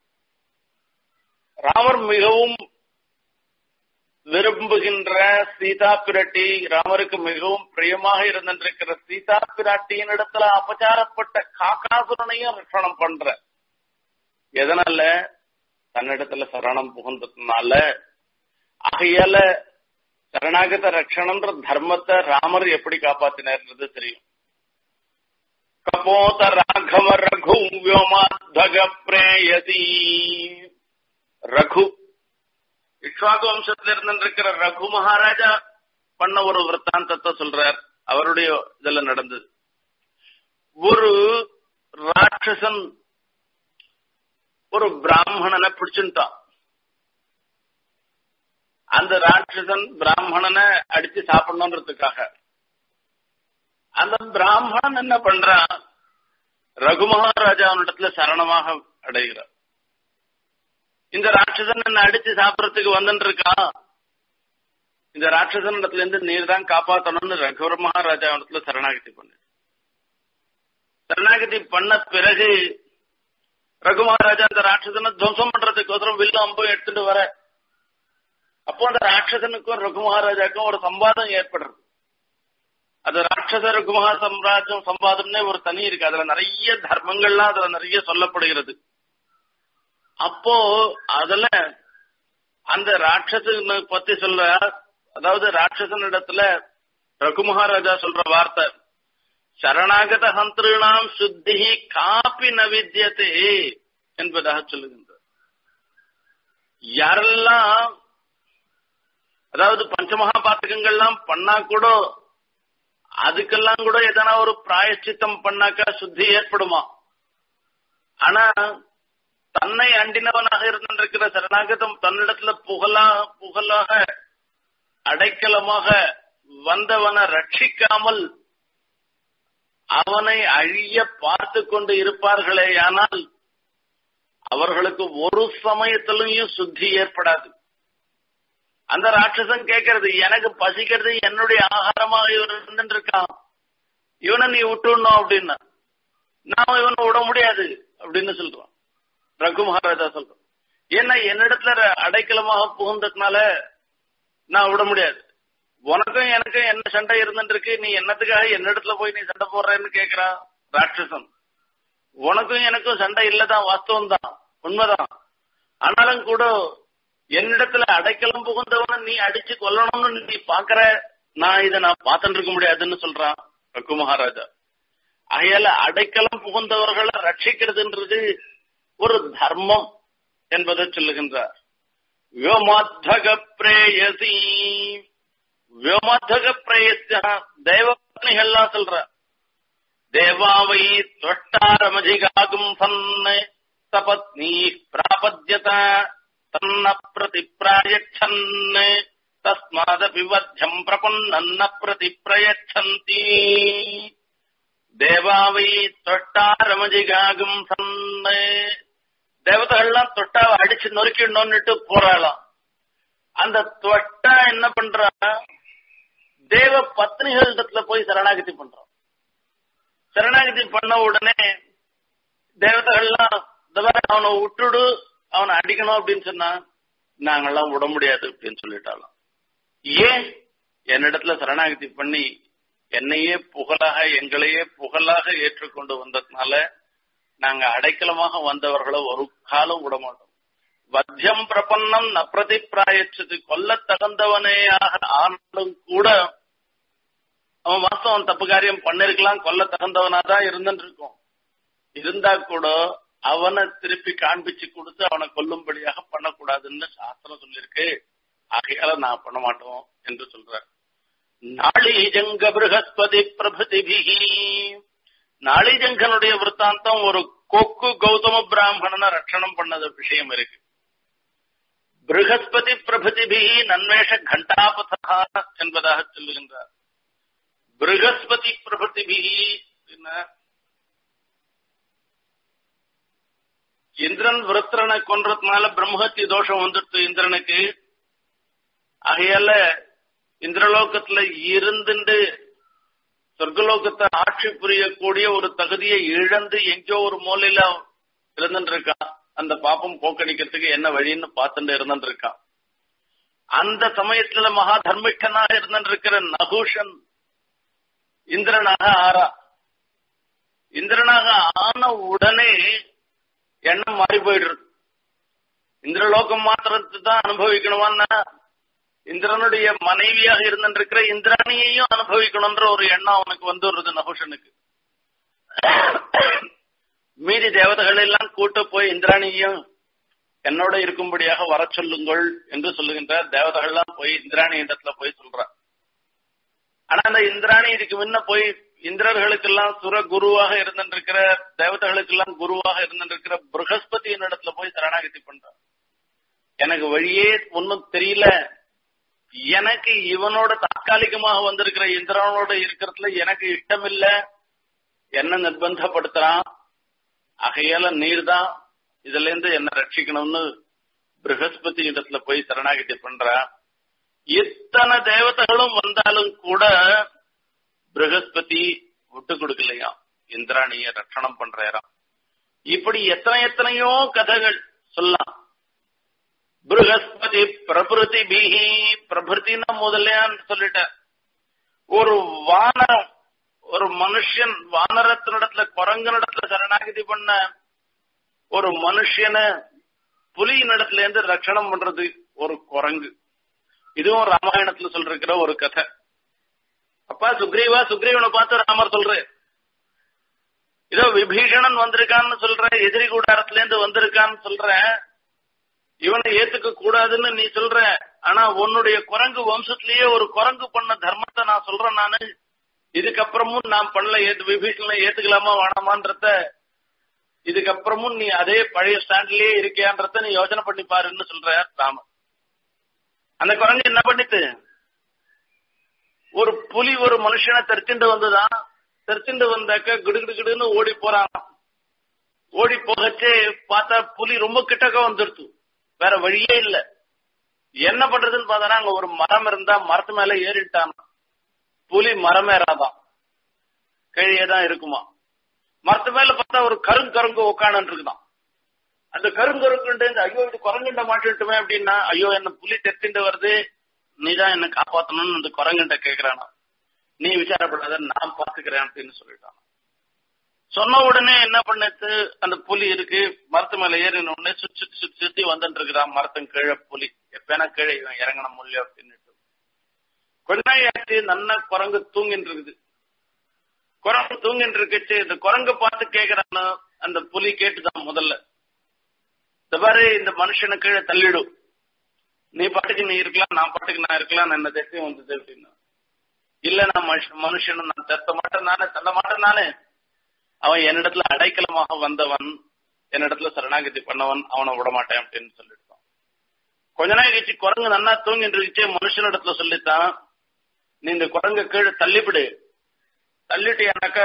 [SPEAKER 1] ராமர் மிகவும் விரும்புகின்ற சீதா பிராட்டி ராமருக்கு மிகவும் பிரியமாக இருந்திருக்கிற சீதா பிராட்டியின் இடத்துல அபச்சாரப்பட்ட காக்காசுரனையும் ரட்சணம் பண்ற எதனால தன்னிடத்துல சரணம் புகுந்ததுனால ஆகையால சரணாகத ரட்சணம்ன்ற தர்மத்தை ராமர் எப்படி காப்பாத்தினார்ன்றது தெரியும் கபோத ராகவ ரகு வியோமாத்வக பிரேயசி ரகு இக்ஷ்வாகு வம்சத்துல இருந்திருக்கிற ரகு மகாராஜா பண்ண ஒரு விற்த்தாந்தத்தை சொல்றார் அவருடைய இதுல நடந்தது ஒரு ராட்சசன் ஒரு பிராமணனை பிடிச்சுட்டான் அந்த ராட்சசன் பிராமணனை அடிச்சு சாப்பிடணுன்றதுக்காக அந்த பிராமணன் என்ன பண்றான் ரகு மகாராஜாவினிடத்துல சரணமாக அடைகிறார் இந்த ராட்சசன் என்ன அடிச்சு சாப்பிடறதுக்கு வந்துட்டு இருக்கான் இந்த ராட்சசன் இடத்துல இருந்து நீர் தான் காப்பாத்தணும்னு ரகுவர் மகாராஜா இடத்துல சரணாகதி பண்ணு சரணாகதி பண்ண பிறகு ரகு மகாராஜா அந்த ராட்சசனை துவம்சம் பண்றதுக்கோசரம் வில்லும் அம்பும் எடுத்துட்டு வர அப்போ அந்த ராட்சசனுக்கும் ரகு மகாராஜாக்கும் ஒரு சம்பாதம் ஏற்படுறது அது ராட்சச ரகுமகா சம்ராஜ்யம் சம்பாதம்னே ஒரு தனி இருக்கு அதுல நிறைய தர்மங்கள்லாம் அதுல நிறைய சொல்லப்படுகிறது அப்போ அதுல அந்த ராட்சசனை பத்தி சொல்ற அதாவது ராட்சசன் இடத்துல ரகு மகாராஜா சொல்ற வார்த்தை சரணாகத ஹந்திருணாம் சுத்தி காப்பி நவித்தியதே என்பதாக சொல்லுகின்றார் யாரெல்லாம் அதாவது பஞ்சமகா பாத்தகங்கள்லாம் பண்ணா கூட அதுக்கெல்லாம் கூட எதனா ஒரு பிராயச்சித்தம் பண்ணாக்கா சுத்தி ஏற்படுமா ஆனா தன்னை அண்டினவனாக இருந்திருக்கிற சரணாகதம் தன்னிடத்துல புகழா புகழாக அடைக்கலமாக வந்தவனை ரட்சிக்காமல் அவனை அழிய பார்த்து கொண்டு இருப்பார்களே ஆனால் அவர்களுக்கு ஒரு சமயத்திலையும் சுத்தி ஏற்படாது அந்த ராட்சசன் கேட்கறது எனக்கு பசிக்கிறது என்னுடைய ஆகாரமாக இவர் இருந்துட்டு இருக்கான் இவனை நீ விட்டுடணும் அப்படின்னா நாம இவனை விட முடியாது அப்படின்னு சொல்றான் ரகு மகாராஜா சொல்றான் ஏன்னா என்னிடத்துல அடைக்கலமாக புகுந்ததுனால நான் விட முடியாது உனக்கும் எனக்கும் என்ன சண்டை இருந்துட்டு இருக்கு நீ என்னத்துக்காக என்னிடத்துல போய் நீ சண்டை போடுறேன்னு கேக்குறான் ராட்சசன் உனக்கும் எனக்கும் சண்டை இல்லதான் வாஸ்தவம் தான் உண்மைதான் ஆனாலும் கூட என்னிடத்துல அடைக்கலம் புகுந்தவன நீ அடிச்சு கொல்லணும்னு நீ பாக்குற நான் இதை நான் பார்த்துட்டு இருக்க முடியாதுன்னு சொல்றான் ரகு மகாராஜா ஆகையால அடைக்கலம் புகுந்தவர்களை ரட்சிக்கிறதுன்றது ஒரு தர்மம் என்பதை சொல்லுகின்றார் வியோமாத்தக பிரேயசி வியோமாத்தக பிரேயச தெய்வப்பணிகள்லாம் சொல்ற தேவாவை தொட்டாரமதிகாகும் சன்ன சபத்னி பிராபத்யத தன்ன பிரதிப்பிராயச்சன் தஸ்மாதபி வத்தியம் பிரபன்னன்ன பிரதிப்பிரயச்சந்தி தேவாவை தொட்டாரமதிகாகும் சன்ன தேவதைகள்லாம் தொட்டாவை அடிச்சு நொறுக்கிடணும்னுட்டு போறாளாம் அந்த தொட்டா என்ன பண்றா தேவ பத்னிகளிடத்துல போய் சரணாகதி பண்றோம் சரணாகதி பண்ண உடனே தேவதைகள்லாம் அவனை விட்டுடு அவனை அடிக்கணும் அப்படின்னு சொன்னா நாங்கெல்லாம் விட முடியாது அப்படின்னு சொல்லிட்டாலும் ஏன் என்னிடத்துல சரணாகதி பண்ணி என்னையே புகழாக எங்களையே புகழாக ஏற்றுக்கொண்டு வந்ததுனால நாங்க அடைக்கலமாக வந்தவர்களை ஒரு காலம் விட மாட்டோம் வத்தியம் பிரபன்னம் நப்பிரதி பிராயச்சது கொல்ல தகுந்தவனேயாக ஆனாலும் கூட அவன் வாஸ்தவன் தப்பு காரியம் பண்ணிருக்கலாம் கொல்ல தகுந்தவனா தான் இருந்துட்டு இருக்கும் இருந்தா கூட அவனை திருப்பி காண்பிச்சு கொடுத்து அவனை கொல்லும்படியாக பண்ணக்கூடாதுன்னு சாஸ்திரம் சொல்லியிருக்கு ஆகையால நான் பண்ண மாட்டோம் என்று சொல்ற நாளிஜங்க பிருகஸ்பதி பிரபதிபிகி நாளிஜங்கனுடைய விற்த்தாந்தம் ஒரு கொக்கு கௌதம பிராமணனை ரட்சணம் பண்ணது விஷயம் இருக்கு பிருகஸ்பதி பிரபதிபிகி நன்மேஷ கண்டாபதா என்பதாக சொல்லுகின்றார் பிருகஸ்பதி பிரபதிபிகி இந்திரன் விருத்திரனை கொன்றதுனால பிரம்மஹத்தி தோஷம் வந்துடுத்து இந்திரனுக்கு ஆகையால இந்திரலோகத்துல இருந்துட்டு சொர்க்கலோகத்தை ஆட்சி புரியக்கூடிய ஒரு தகுதியை இழந்து எங்கேயோ ஒரு மூலையில இருந்துட்டு இருக்கான் அந்த பாப்பம் போக்கடிக்கிறதுக்கு என்ன வழின்னு பார்த்துட்டு இருந்துட்டு இருக்கான் அந்த சமயத்துல மகா தர்மிஷ்டனாக இருந்துட்டு இருக்கிற நகுஷன் இந்திரனாக ஆறா இந்திரனாக ஆன உடனே எண்ணம் மாறி போயிடுறது இந்திரலோகம் மாத்திரத்தை தான் அனுபவிக்கணுமான்னா இந்திரனுடைய மனைவியாக இருந்திருக்கிற இந்திராணியையும் அனுபவிக்கணும்ன்ற ஒரு எண்ணம் அவனுக்கு வந்துடுறது நகுஷனுக்கு மீதி தேவதைகள் எல்லாம் கூட்டு போய் இந்திராணியையும் என்னோட இருக்கும்படியாக வர சொல்லுங்கள் என்று சொல்லுகின்றார் தேவதைகள் எல்லாம் போய் இந்திராணி இடத்துல போய் சொல்றார் ஆனா அந்த இந்திராணி இதுக்கு முன்ன போய் இந்திரர்களுக்கெல்லாம் சுர குருவாக இருந்திருக்கிற தேவதைகளுக்கெல்லாம் குருவாக இருந்திருக்கிற பிரகஸ்பதியின் இடத்துல போய் சரணாகதி பண்றார் எனக்கு வழியே ஒன்னும் தெரியல எனக்கு இவனோட தற்காலிகமாக வந்திருக்கிற இந்திரனோட இருக்கிறதுல எனக்கு இஷ்டம் இல்ல என்ன நிர்பந்தப்படுத்துறான் ஆகையால நீர் தான் இதுல இருந்து என்ன ரட்சிக்கணும்னு பிரகஸ்பதி இடத்துல போய் சரணாகதி பண்றா இத்தனை தேவதைகளும் வந்தாலும் கூட பிரகஸ்பதி விட்டு கொடுக்கலையா இந்திராணிய ரட்சணம் பண்றாராம் இப்படி எத்தனை எத்தனையோ கதைகள் சொல்லலாம் பிரகஸ்பதி பிரபிருதி பிஹி பிரபிருத்தின்னா முதலையான்னு சொல்லிட்டேன் ஒரு வானம் ஒரு மனுஷன் வானரத்தினிடத்துல குரங்கனிடத்துல சரணாகதி பண்ண ஒரு மனுஷனை புலியினிடத்துல இருந்து ரட்சணம் பண்றது ஒரு குரங்கு இதுவும் ராமாயணத்துல சொல்லிருக்கிற ஒரு கதை அப்பா சுக்ரீவா சுக்ரீவனை பார்த்து ராமர் சொல்றாரு இதோ விபீஷணன் வந்திருக்கான்னு சொல்ற எதிரி கூடாரத்துல இருந்து வந்திருக்கான்னு சொல்ற இவனை ஏத்துக்க கூடாதுன்னு நீ சொல்ற ஆனா உன்னுடைய குரங்கு வம்சத்திலேயே ஒரு குரங்கு பண்ண தர்மத்தை நான் சொல்றேன் நானு இதுக்கப்புறமும் நான் பண்ணல ஏத்து விபீஷணனை ஏத்துக்கலாமா வேணாமான்றத இதுக்கப்புறமும் நீ அதே பழைய ஸ்டாண்ட்லயே இருக்கியான்றத நீ யோசனை பண்ணி பாருன்னு சொல்ற ராமர் அந்த குரங்கு என்ன பண்ணிட்டு ஒரு புலி ஒரு மனுஷனை தெரிச்சுட்டு வந்துதான் தெரிச்சுட்டு வந்தாக்க கிடுகிடுகிடுன்னு ஓடி போறான் ஓடி போகச்சே பார்த்தா புலி ரொம்ப கிட்டக்க வந்துடுச்சு வேற வழியே இல்ல என்ன பண்றதுன்னு பார்த்தா அங்க ஒரு மரம் இருந்தா மரத்து மேல ஏறிட்டான் புலி மரம் ஏறாதான் கீழே தான் இருக்குமா மரத்து மேல பார்த்தா ஒரு கருங்கருங்கு உட்காந்து இருக்குதான் அந்த கருங்கருங்குண்டு ஐயோ இது குரங்குண்ட மாட்டிட்டுமே அப்படின்னா ஐயோ என்ன புலி தெத்திண்டு வருது நீதான் என்ன காப்பாத்தணும்னு அந்த குரங்குண்ட கேக்குறானா நீ விசாரப்படாத நான் பாத்துக்கிறேன் அப்படின்னு சொல்லிட்டான் சொன்ன உடனே என்ன பண்ணுது அந்த புலி இருக்கு மரத்து மேல ஏறின உடனே சுத்தி சுத்தி சுத்தி வந்துட்டு இருக்கிறான் மரத்தின் கீழே புலி எப்பனா கீழே இவன் இறங்கணும் முடியும் அப்படின்னுட்டு கொஞ்ச நாள் ஆச்சு நன்னா குரங்கு தூங்கிட்டு இருக்குது குரங்கு தூங்கிட்டு இருக்குச்சு இந்த குரங்கு பார்த்து கேக்குறான்னு அந்த புலி கேட்டுதான் முதல்ல இந்த மாதிரி இந்த மனுஷனை கீழே தள்ளிடும் நீ பாட்டுக்கு நீ இருக்கலாம் நான் பாட்டுக்கு நான் இருக்கலாம் என்ன தெரிய வந்தது அப்படின்னா இல்ல நான் மனுஷன் நான் தெத்த மாட்டேன் நானே தள்ள மாட்டேன் நானே அவன் என்னிடத்துல அடைக்கலமாக வந்தவன் என்னிடத்துல சரணாகதி பண்ணவன் அவனை விட மாட்டேன் அப்படின்னு சொல்லிட்டான் கொஞ்ச நாள் கழிச்சு குரங்கு நன்னா தூங்கிட்டு இருந்துச்சு மனுஷனிடத்துல சொல்லித்தான் நீ இந்த குரங்கு கீழே தள்ளிவிடு தள்ளிட்டியானாக்கா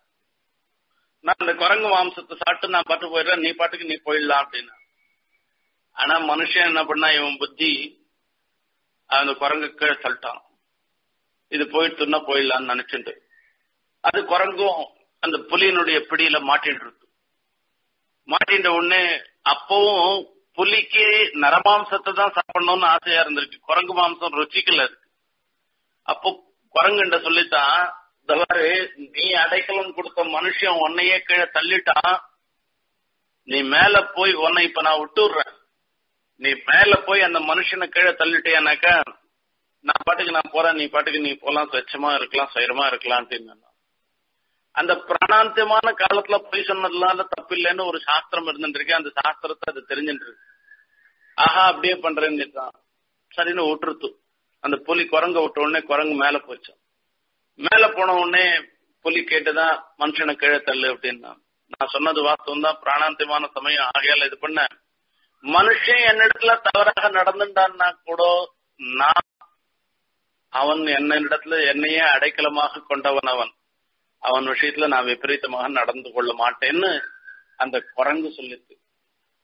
[SPEAKER 1] நான் இந்த குரங்கு மாம்சத்தை சாப்பிட்டு நான் பாட்டு போயிடுறேன் நீ பாட்டுக்கு நீ போயிடலாம் அப்படின்னு ஆனா மனுஷன் என்ன பண்ணா இவன் புத்தி அந்த குரங்கு கீழே தள்ளிட்டான் இது போயிட்டுன்னா போயிடலாம்னு நினைச்சுட்டு அது குரங்கும் அந்த புலியினுடைய பிடியில மாட்டிட்டு இருக்கு மாட்டின்ற உடனே அப்பவும் புலிக்கு நரமாம்சத்தை தான் சாப்பிடணும்னு ஆசையா இருந்திருக்கு குரங்கு மாம்சம் ருச்சிக்கல இருக்கு அப்போ குரங்குண்ட சொல்லித்தான் தவறு நீ அடைக்கலம் கொடுத்த மனுஷன் உன்னையே கீழே தள்ளிட்டான் நீ மேல போய் உன்னை இப்ப நான் விட்டுடுறேன் நீ மேல போய் அந்த மனுஷனை கீழே தள்ளிட்டேனாக்கா நான் பாட்டுக்கு நான் போறேன் நீ பாட்டுக்கு நீ போலாம் ஸ்வச்சமா இருக்கலாம் சுயரமா இருக்கலாம் அப்படின்னு அந்த பிராணாந்தியமான காலத்துல போய் சொன்னதுனால தப்பு இல்லைன்னு ஒரு சாஸ்திரம் இருந்துருக்கு அந்த சாஸ்திரத்தை அது தெரிஞ்சுட்டு இருக்கு ஆஹா அப்படியே பண்றேன்னு சரின்னு விட்டுருத்து அந்த புலி குரங்க விட்ட உடனே குரங்கு மேல போச்சு மேல போன உடனே புலி கேட்டுதான் மனுஷனை கீழே தள்ளு அப்படின்னா நான் சொன்னது வாஸ்தவம் தான் பிராணாந்தியமான சமயம் ஆகையால இது பண்ண மனுஷன் என்னிடத்துல தவறாக நடந்துட்டான்னா கூட நான் அவன் என்னிடத்துல என்னையே அடைக்கலமாக கொண்டவன் அவன் அவன் விஷயத்துல நான் விபரீதமாக நடந்து கொள்ள மாட்டேன்னு அந்த குரங்கு சொல்லித்து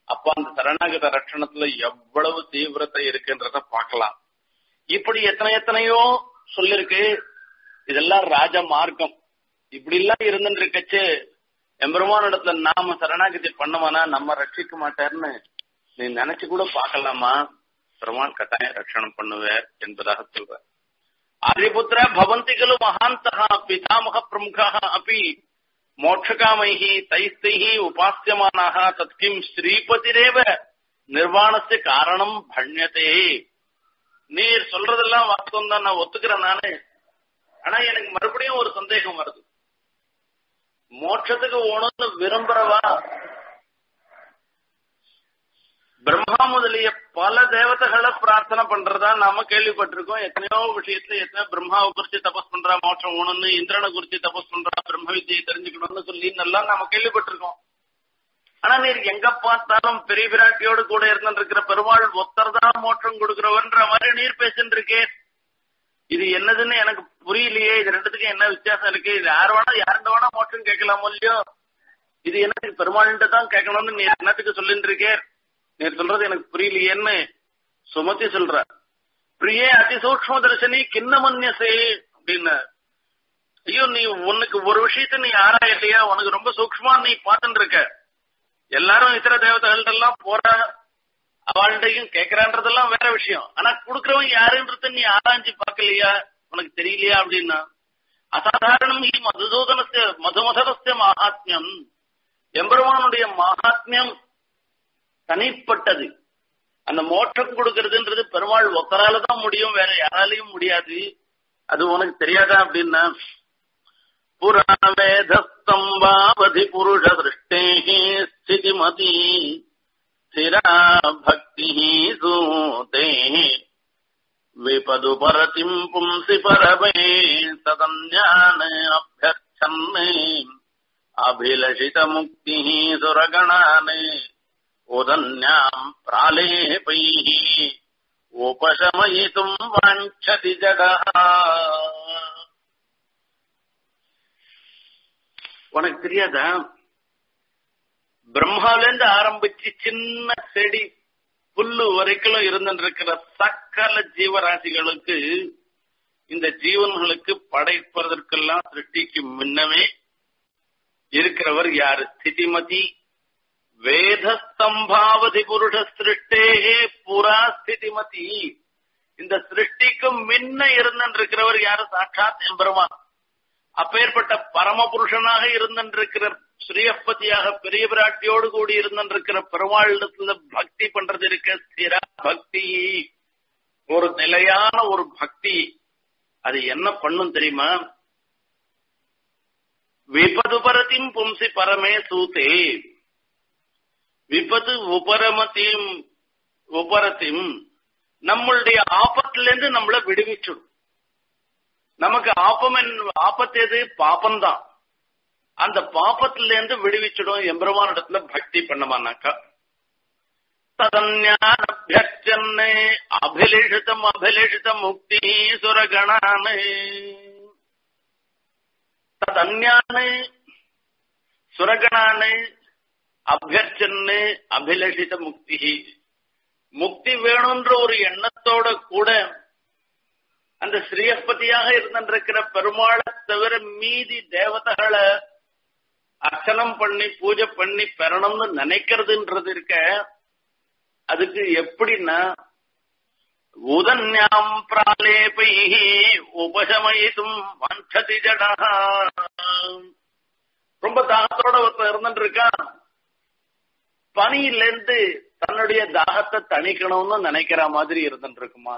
[SPEAKER 1] அப்ப அந்த சரணாகத ரட்சணத்துல எவ்வளவு தீவிரத்தை இருக்குன்றத பார்க்கலாம் இப்படி எத்தனை எத்தனையோ சொல்லிருக்கு இதெல்லாம் ராஜ மார்க்கம் இப்படி எல்லாம் இருந்துட்டு இருக்கச்சு எம்பெருமான இடத்துல நாம சரணாகதி பண்ணவானா நம்ம ரட்சிக்க மாட்டாருன்னு நீ நினைச்சு கூட பார்க்கலாமா பெருமான் கட்டாயம் ரட்சணம் பண்ணுவேர் என்பதாக சொல்ற ஆதிபுத்திர பவந்தி கலு மகாந்தா பிதாமக பிரமுகா அப்படி மோட்சகாமைः தைஸ்தைः உபாசியமானாக தத்கிம் ஸ்ரீபதிரேவ நிர்வாணத்து காரணம் பண்யத்தே நீர் சொல்றதெல்லாம் வாஸ்தவம் தான் நான் ஒத்துக்கிறேன் நானு ஆனா எனக்கு மறுபடியும் ஒரு சந்தேகம் வருது மோட்சத்துக்கு ஓணும்னு விரும்புறவா பிரம்மா முதலிய பல தேவதைகளை பிரார்த்தனை பண்றதா நாம கேள்விப்பட்டிருக்கோம் எத்தனையோ விஷயத்துல எத்தனையோ பிரம்மாவை குறிச்சு தபஸ் பண்றா மோட்சம் ஓணும்னு இந்திரனை குறிச்சு தபஸ் பண்றா பிரம்ம வித்தியை தெரிஞ்சுக்கணும்னு சொல்லி எல்லாம் நாம கேள்விப்பட்டிருக்கோம் ஆனா நீர் எங்க பார்த்தாலும் பெரிய பிராட்டியோடு கூட இருந்துட்டு இருக்கிற பெருமாள் ஒத்தர் தான் மோட்சம் கொடுக்கிறவன்ற மாதிரி நீர் பேசிட்டு இருக்கே இது என்னதுன்னு எனக்கு புரியலையே இது ரெண்டுத்துக்கும் என்ன வித்தியாசம் இருக்கு இது யார் வேணா யாருண்ட வேணா மோட்சம் கேட்கலாம் இல்லையோ இது எனக்கு பெருமாள்கிட்ட தான் கேட்கணும்னு நீ என்னத்துக்கு சொல்லிட்டு இருக்கே நீர் சொல்றது எனக்கு புரியலையேன்னு சுமத்தி சொல்ற பிரியே அதிசூக்ம தரிசனி கிண்ணமன்யசே அப்படின்னு ஐயோ நீ உனக்கு ஒரு விஷயத்த நீ ஆராயலையா உனக்கு ரொம்ப சூக்மா நீ பார்த்துட்டு இருக்க எல்லாரும் இதர தேவதைகள்ட்ட எல்லாம் போற அவள்கிட்டையும் கேட்கறான்றதெல்லாம் வேற விஷயம் ஆனா குடுக்கறவன் யாருன்றத நீ ஆராய்ச்சி பார்க்கலையா உனக்கு தெரியலையா அப்படின்னா அசாதாரணம் ஹி மதுசூதனஸ்ய மதுமதனஸ்ய மகாத்மியம் எம்பெருமானுடைய மகாத்மியம் தனிப்பட்டது அந்த மோட்சம் கொடுக்கறதுன்றது பெருமாள் ஒத்தரால தான் முடியும் வேற யாராலையும் முடியாது அது உனக்கு தெரியாதா அப்படின்னா புராவேதஸ்தம்பாவதி புருஷ திருஷ்டே ஸ்திதிமதி ஸ்திரா பக்தி சூதே விபதுபரதிம் பும்சி பரமே ததன்யான் அபியர்ச்சன் அபிலஷித முக்தி சுரகணான் உதன்யாம் பிராலேபைः உபசமயித்தும் வாஞ்சதி ஜடா உனக்கு தெரியாதா பிரம்மாவிலேருந்து ஆரம்பிச்சு சின்ன செடி புல்லு வரைக்கும் இருந்திருக்கிற சக்கல ஜீவராசிகளுக்கு இந்த ஜீவன்களுக்கு படைப்பதற்கெல்லாம் சிருஷ்டிக்கு முன்னமே இருக்கிறவர் யாரு ஸ்திதிமதி வேதஸ்தம்பாவதி புருஷ சிருஷ்டேகே புரா ஸ்திதிமதி இந்த சிருஷ்டிக்கும் முன்ன இருந்திருக்கிறவர் யாரு சாட்சாத் எம்பெருமான் அப்பேற்பட்ட பரமபுருஷனாக இருந்திருக்கிற ஸ்ரீயப்பதியாக பெரிய பிராட்டியோடு கூடி இருந்திருக்கிற பெருமாளிடத்துல பக்தி பண்றது இருக்க ஸ்திர பக்தி ஒரு நிலையான ஒரு பக்தி அது என்ன பண்ணும் தெரியுமா விபதுபரத்தின் பும்சி பரமே சூத்தே விபத்து உபரமத்தையும் உபரத்தையும் நம்மளுடைய ஆபத்திலிருந்து நம்மள விடுவிச்சிடும் நமக்கு ஆப்பம் ஆபத்து எது பாப்பம்தான் அந்த பாப்பத்துல இருந்து விடுவிச்சிடும் எம்பெருமான இடத்துல பக்தி பண்ணமானாக்கா ததன்யானபியர்ச்சன்னு அபிலேஷிதம் அபிலேஷித முக்தி சுரகணானு ததன்யானு சுரகணானு அபியர்ச்சன்னு அபிலஷித முக்தி முக்தி வேணும்ன்ற ஒரு எண்ணத்தோட கூட அந்த ஸ்ரீயஸ்பதியாக இருந்திருக்கிற பெருமாளை தவிர மீதி தேவதைகளை அர்ச்சனம் பண்ணி பூஜை பண்ணி பெறணும்னு நினைக்கிறதுன்றது இருக்க அதுக்கு எப்படின்னா உதன்யாம் பிராலேபை உபசமயித்தும் வஞ்சதி ஜடா ரொம்ப தாகத்தோட ஒருத்தர் இருந்துட்டு இருக்கான் பனியிலிருந்து தன்னுடைய தாகத்தை தணிக்கணும்னு நினைக்கிற மாதிரி இருந்துட்டு இருக்குமா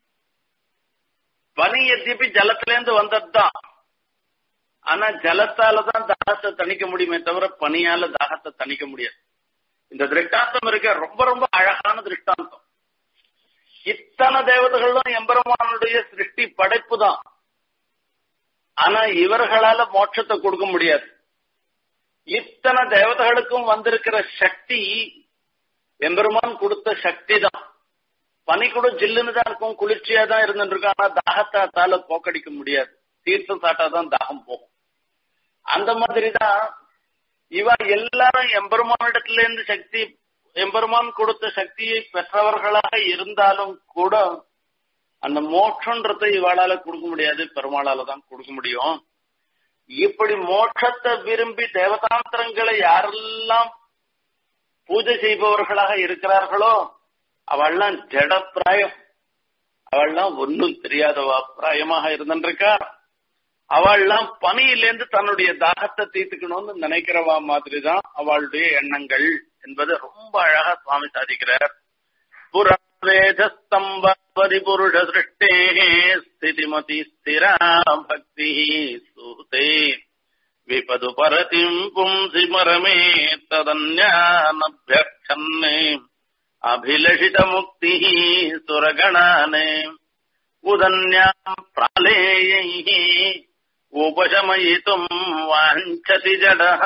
[SPEAKER 1] பனி எத்திப்பி ஜலத்துல இருந்து வந்ததுதான் ஆனா ஜலத்தால தான் தாகத்தை தணிக்க முடியுமே தவிர பனியால தாகத்தை தணிக்க முடியாது இந்த திருஷ்டாந்தம் இருக்க ரொம்ப ரொம்ப அழகான திருஷ்டாந்தம் இத்தனை தேவதைகளும் எம்பெருமானுடைய சிருஷ்டி படைப்பு தான் ஆனா இவர்களால மோட்சத்தை கொடுக்க முடியாது இத்தனை தேவதைகளுக்கும் வந்திருக்கிற சக்தி எம்பெருமான் கொடுத்த சக்தி தான் பனி கூட ஜில்லுன்னு தான் இருக்கும் குளிர்ச்சியா தான் இருந்துட்டு இருக்கும் ஆனா தாகத்தால போக்கடிக்க முடியாது தீர்த்தம் சாட்டாதான் தாகம் போகும் அந்த மாதிரி தான் இவ எல்லாரும் எம்பெருமானிடத்துல இருந்து சக்தி எம்பெருமான் கொடுத்த சக்தியை பெற்றவர்களாக இருந்தாலும் கூட அந்த மோட்சன்றதை இவாளால கொடுக்க முடியாது பெருமாளால தான் கொடுக்க முடியும் இப்படி மோட்சத்தை விரும்பி தேவதாந்திரங்களை யாரெல்லாம் பூஜை செய்பவர்களாக இருக்கிறார்களோ அவள்லாம் ஜடப்பிராயம் அவள்லாம் ஒன்னும் தெரியாதவா பிராயமாக இருந்திருக்கா அவள்லாம் பனியிலேருந்து தன்னுடைய தாகத்தை தீர்த்துக்கணும்னு நினைக்கிறவா மாதிரி தான் அவளுடைய எண்ணங்கள் என்பது ரொம்ப அழகா சுவாமி சாதிக்கிறார் புரவேதஸ்தம்ப பரிபுருஷ சிருஷ்டே ஸ்திதிமதி ஸ்திரா பக்தி சூதே விபது பரதிம் பும்சி மரமே ததன்யானபியர்ச்சன்னே அபிலஷித முக்தி சுரகணானே உதன்யாம் प्रालेयैः उपशमयितुम् वाञ्छति जडः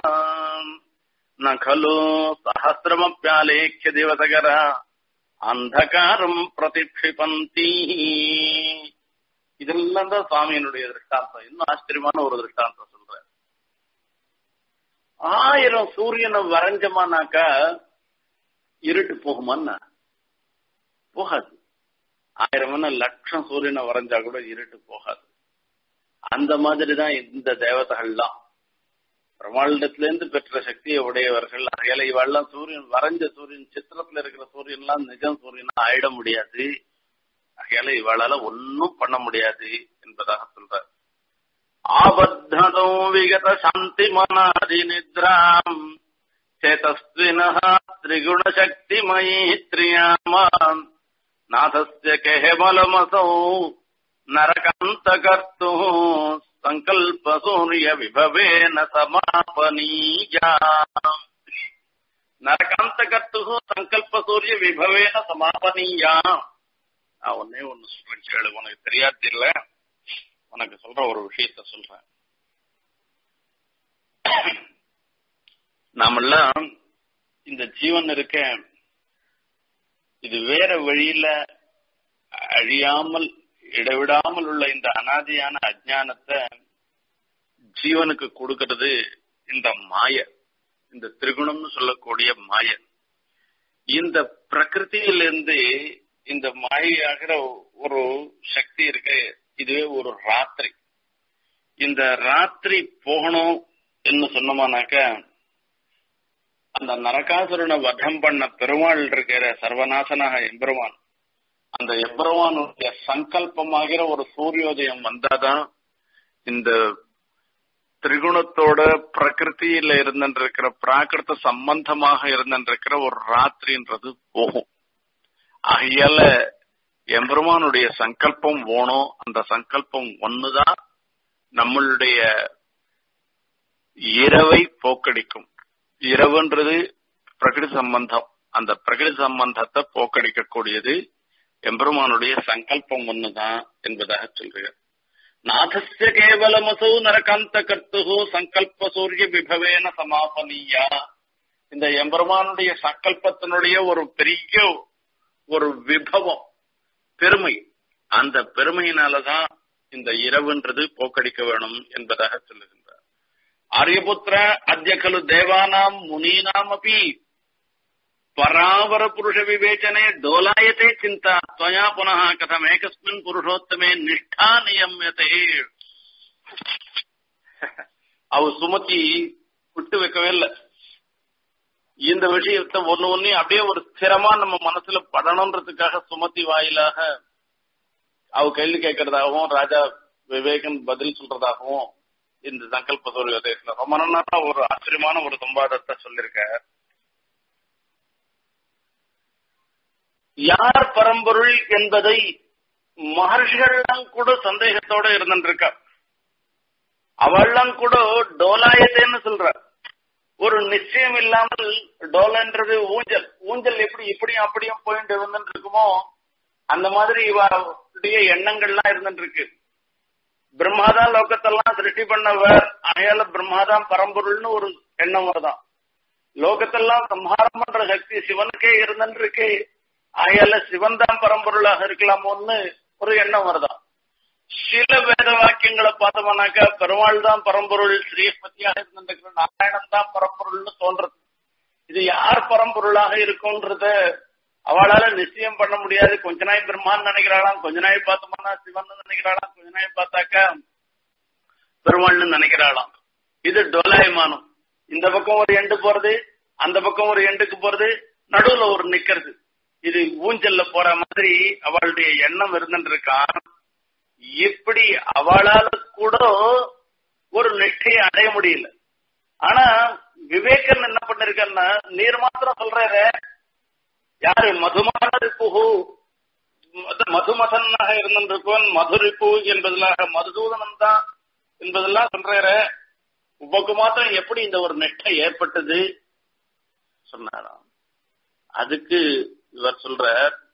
[SPEAKER 1] न खलु सहस्रमप्यालेख्य दिवसकर அந்தகாரம் பிரதிக்ஷிபந்தி இதெல்லாம் தான் சுவாமியினுடைய திருஷ்டாந்தம் இன்னும் ஆச்சரியமான ஒரு திருஷ்டாந்தம் சொல்ற ஆயிரம் சூரியனை வரைஞ்சமானாக்கா இருட்டு போகுமான்னா போகாது ஆயிரம் லட்சம் சூரியனை வரைஞ்சா கூட இருட்டு போகாது அந்த மாதிரிதான் இந்த தேவதைகள்லாம் பிரம்மாண்டத்துல இருந்து பெற்ற சக்தியை உடையவர்கள் அகையில இவெல்லாம் சூரியன் வரைஞ்ச சூரியன் சித்திரத்துல இருக்கிற சூரியன் எல்லாம் நிஜம் சூரியனா ஆயிட முடியாது அகையால இவளால ஒன்னும் பண்ண முடியாது என்பதாக சொல்ற ஆபத்ததோ விகத சாந்தி மனாதி நித்ராம் சேதஸ்வின திரிகுண சக்தி மயித்ரியாமான் नाथस्य केवलमसौ नरकान्तकर्तुः सङ्कल्पसूर्यविभवेन समापनीया நரகாந்தகர்த்துகு சங்கல்ப சூரிய விபவேன சமாபனியா நான் ஒன்னே ஒன்னு சொல்றேன் கேளு உனக்கு தெரியாது இல்ல உனக்கு சொல்ற ஒரு விஷயத்த சொல்றேன் நாமெல்லாம் இந்த ஜீவன் இருக்க இது வேற வழியில அழியாமல் இடைவிடாமல் உள்ள இந்த அனாதியான அஜானத்தை ஜீவனுக்கு கொடுக்கிறது இந்த மாய இந்த திரிகுணம்னு சொல்லக்கூடிய மாய இந்த பிரகிருதியிலிருந்து இந்த மாயாகிற ஒரு சக்தி இருக்கு இதுவே ஒரு ராத்திரி இந்த ராத்திரி போகணும் என்ன சொன்னோமானாக்க அந்த நரகாசுரனை வதம் பண்ண பெருமாள் இருக்கிற சர்வநாசனாக எம்பெருமான் அந்த எம்பெருமானுடைய சங்கல்பமாகிற ஒரு சூரியோதயம் வந்தாதான் இந்த திரிகுணத்தோட பிரகிருத்தியில இருந்திருக்கிற பிராகிருத்த சம்பந்தமாக இருந்திருக்கிற ஒரு ராத்திரின்றது போகும் ஆகையால எம்பெருமானுடைய சங்கல்பம் ஓணும் அந்த சங்கல்பம் ஒண்ணுதான் நம்மளுடைய இரவை போக்கடிக்கும் இரவுன்றது பிரகிருதி சம்பந்தம் அந்த பிரகிருதி சம்பந்தத்தை போக்கடிக்கக்கூடியது எம்பெருமானுடைய சங்கல்பம் ஒண்ணுதான் என்பதாக சொல்கிறார் நாதஸ்ய கேவலமசௌ நரகாந்த கர்த்து சங்கல்ப சூரிய விபவேன சமாபனியா இந்த எம்பெருமானுடைய சங்கல்பத்தினுடைய ஒரு பெரிய ஒரு விபவம் பெருமை அந்த பெருமையினாலதான் இந்த இரவுன்றது போக்கடிக்க வேணும் என்பதாக சொல்லுகின்றார் ஆரியபுத்திர அத்திய கலு தேவானாம் முனீனாம் அப்படி பராவர புருஷ விவேச்சனே டோலாயத்தே சிந்தா त्वया पुनः कथम एकस्मिन् पुरुषोत्तमे निष्ठा நியமியதே அவ சுமத்தி விட்டு வைக்கவே இல்லை இந்த விஷயத்த ஒண்ணு ஒண்ணு அப்படியே ஒரு ஸ்திரமா நம்ம மனசுல படணுன்றதுக்காக சுமத்தி வாயிலாக அவ கேள்வி கேட்கறதாகவும் ராஜா விவேகன் பதில் சொல்றதாகவும் இந்த சங்கல்ப சூரியோதயத்துல ரொம்ப நல்லா ஒரு ஆச்சரியமான ஒரு சம்பாதத்தை சொல்லிருக்க யார் பரம்பொருள் என்பதை மகர்ஷிகள்லாம் கூட சந்தேகத்தோட இருந்துருக்கா அவள்லாம் கூட டோலாயத்தேன்னு சொல்ற ஒரு நிச்சயம் இல்லாமல் டோலன்றது ஊஞ்சல் ஊஞ்சல் எப்படி இப்படியும் அப்படியும் போயிட்டு இருந்துட்டு இருக்குமோ அந்த மாதிரி இவருடைய எண்ணங்கள்லாம் இருந்துட்டு இருக்கு பிரம்மாதான் லோகத்தெல்லாம் சிருஷ்டி பண்ணவர் அகையால பிரம்மாதான் பரம்பொருள்னு ஒரு எண்ணம் வருதான் லோகத்தெல்லாம் சம்ஹாரம் பண்ற சக்தி சிவனுக்கே இருந்துட்டு இருக்கு ஆகையால சிவன் தான் பரம்பொருளாக இருக்கலாமோன்னு ஒரு எண்ணம் வருதான் சில வேத வாக்கியங்களை பார்த்தோம்னாக்கா பெருமாள் தான் பரம்பொருள் ஸ்ரீபதியாக இருந்திருக்கிற நாராயணன் தான் பரம்பொருள்னு தோன்றது இது யார் பரம்பொருளாக இருக்கும்ன்றத அவளால நிச்சயம் பண்ண முடியாது கொஞ்ச நாய் பிரம்மான்னு நினைக்கிறாளாம் கொஞ்ச நாய் பார்த்தோம்னா சிவன் நினைக்கிறாளாம் கொஞ்ச நாய் பார்த்தாக்கா பெருமாள்னு நினைக்கிறாளாம் இது டோலாயமானம் இந்த பக்கம் ஒரு எண்டு போறது அந்த பக்கம் ஒரு எண்டுக்கு போறது நடுவுல ஒரு நிக்கிறது இது ஊஞ்சல்ல போற மாதிரி அவளுடைய எண்ணம் இருந்துருக்கான் இப்படி அவளால கூட ஒரு நிஷ்டையை அடைய முடியல ஆனா விவேகன் என்ன பண்ணிருக்கன்னா நீர் மாத்திரம் சொல்றாரு யாரு மதுமான ரிப்புகு மதுமதனாக இருந்திருக்கவன் மதுரிப்பு என்பதெல்லாம் மதுசூதனம் தான் என்பதெல்லாம் சொல்றாரு உமக்கு மாத்திரம் எப்படி இந்த ஒரு நெட்டை ஏற்பட்டது சொன்னாராம் அதுக்கு இவர் சொல்ற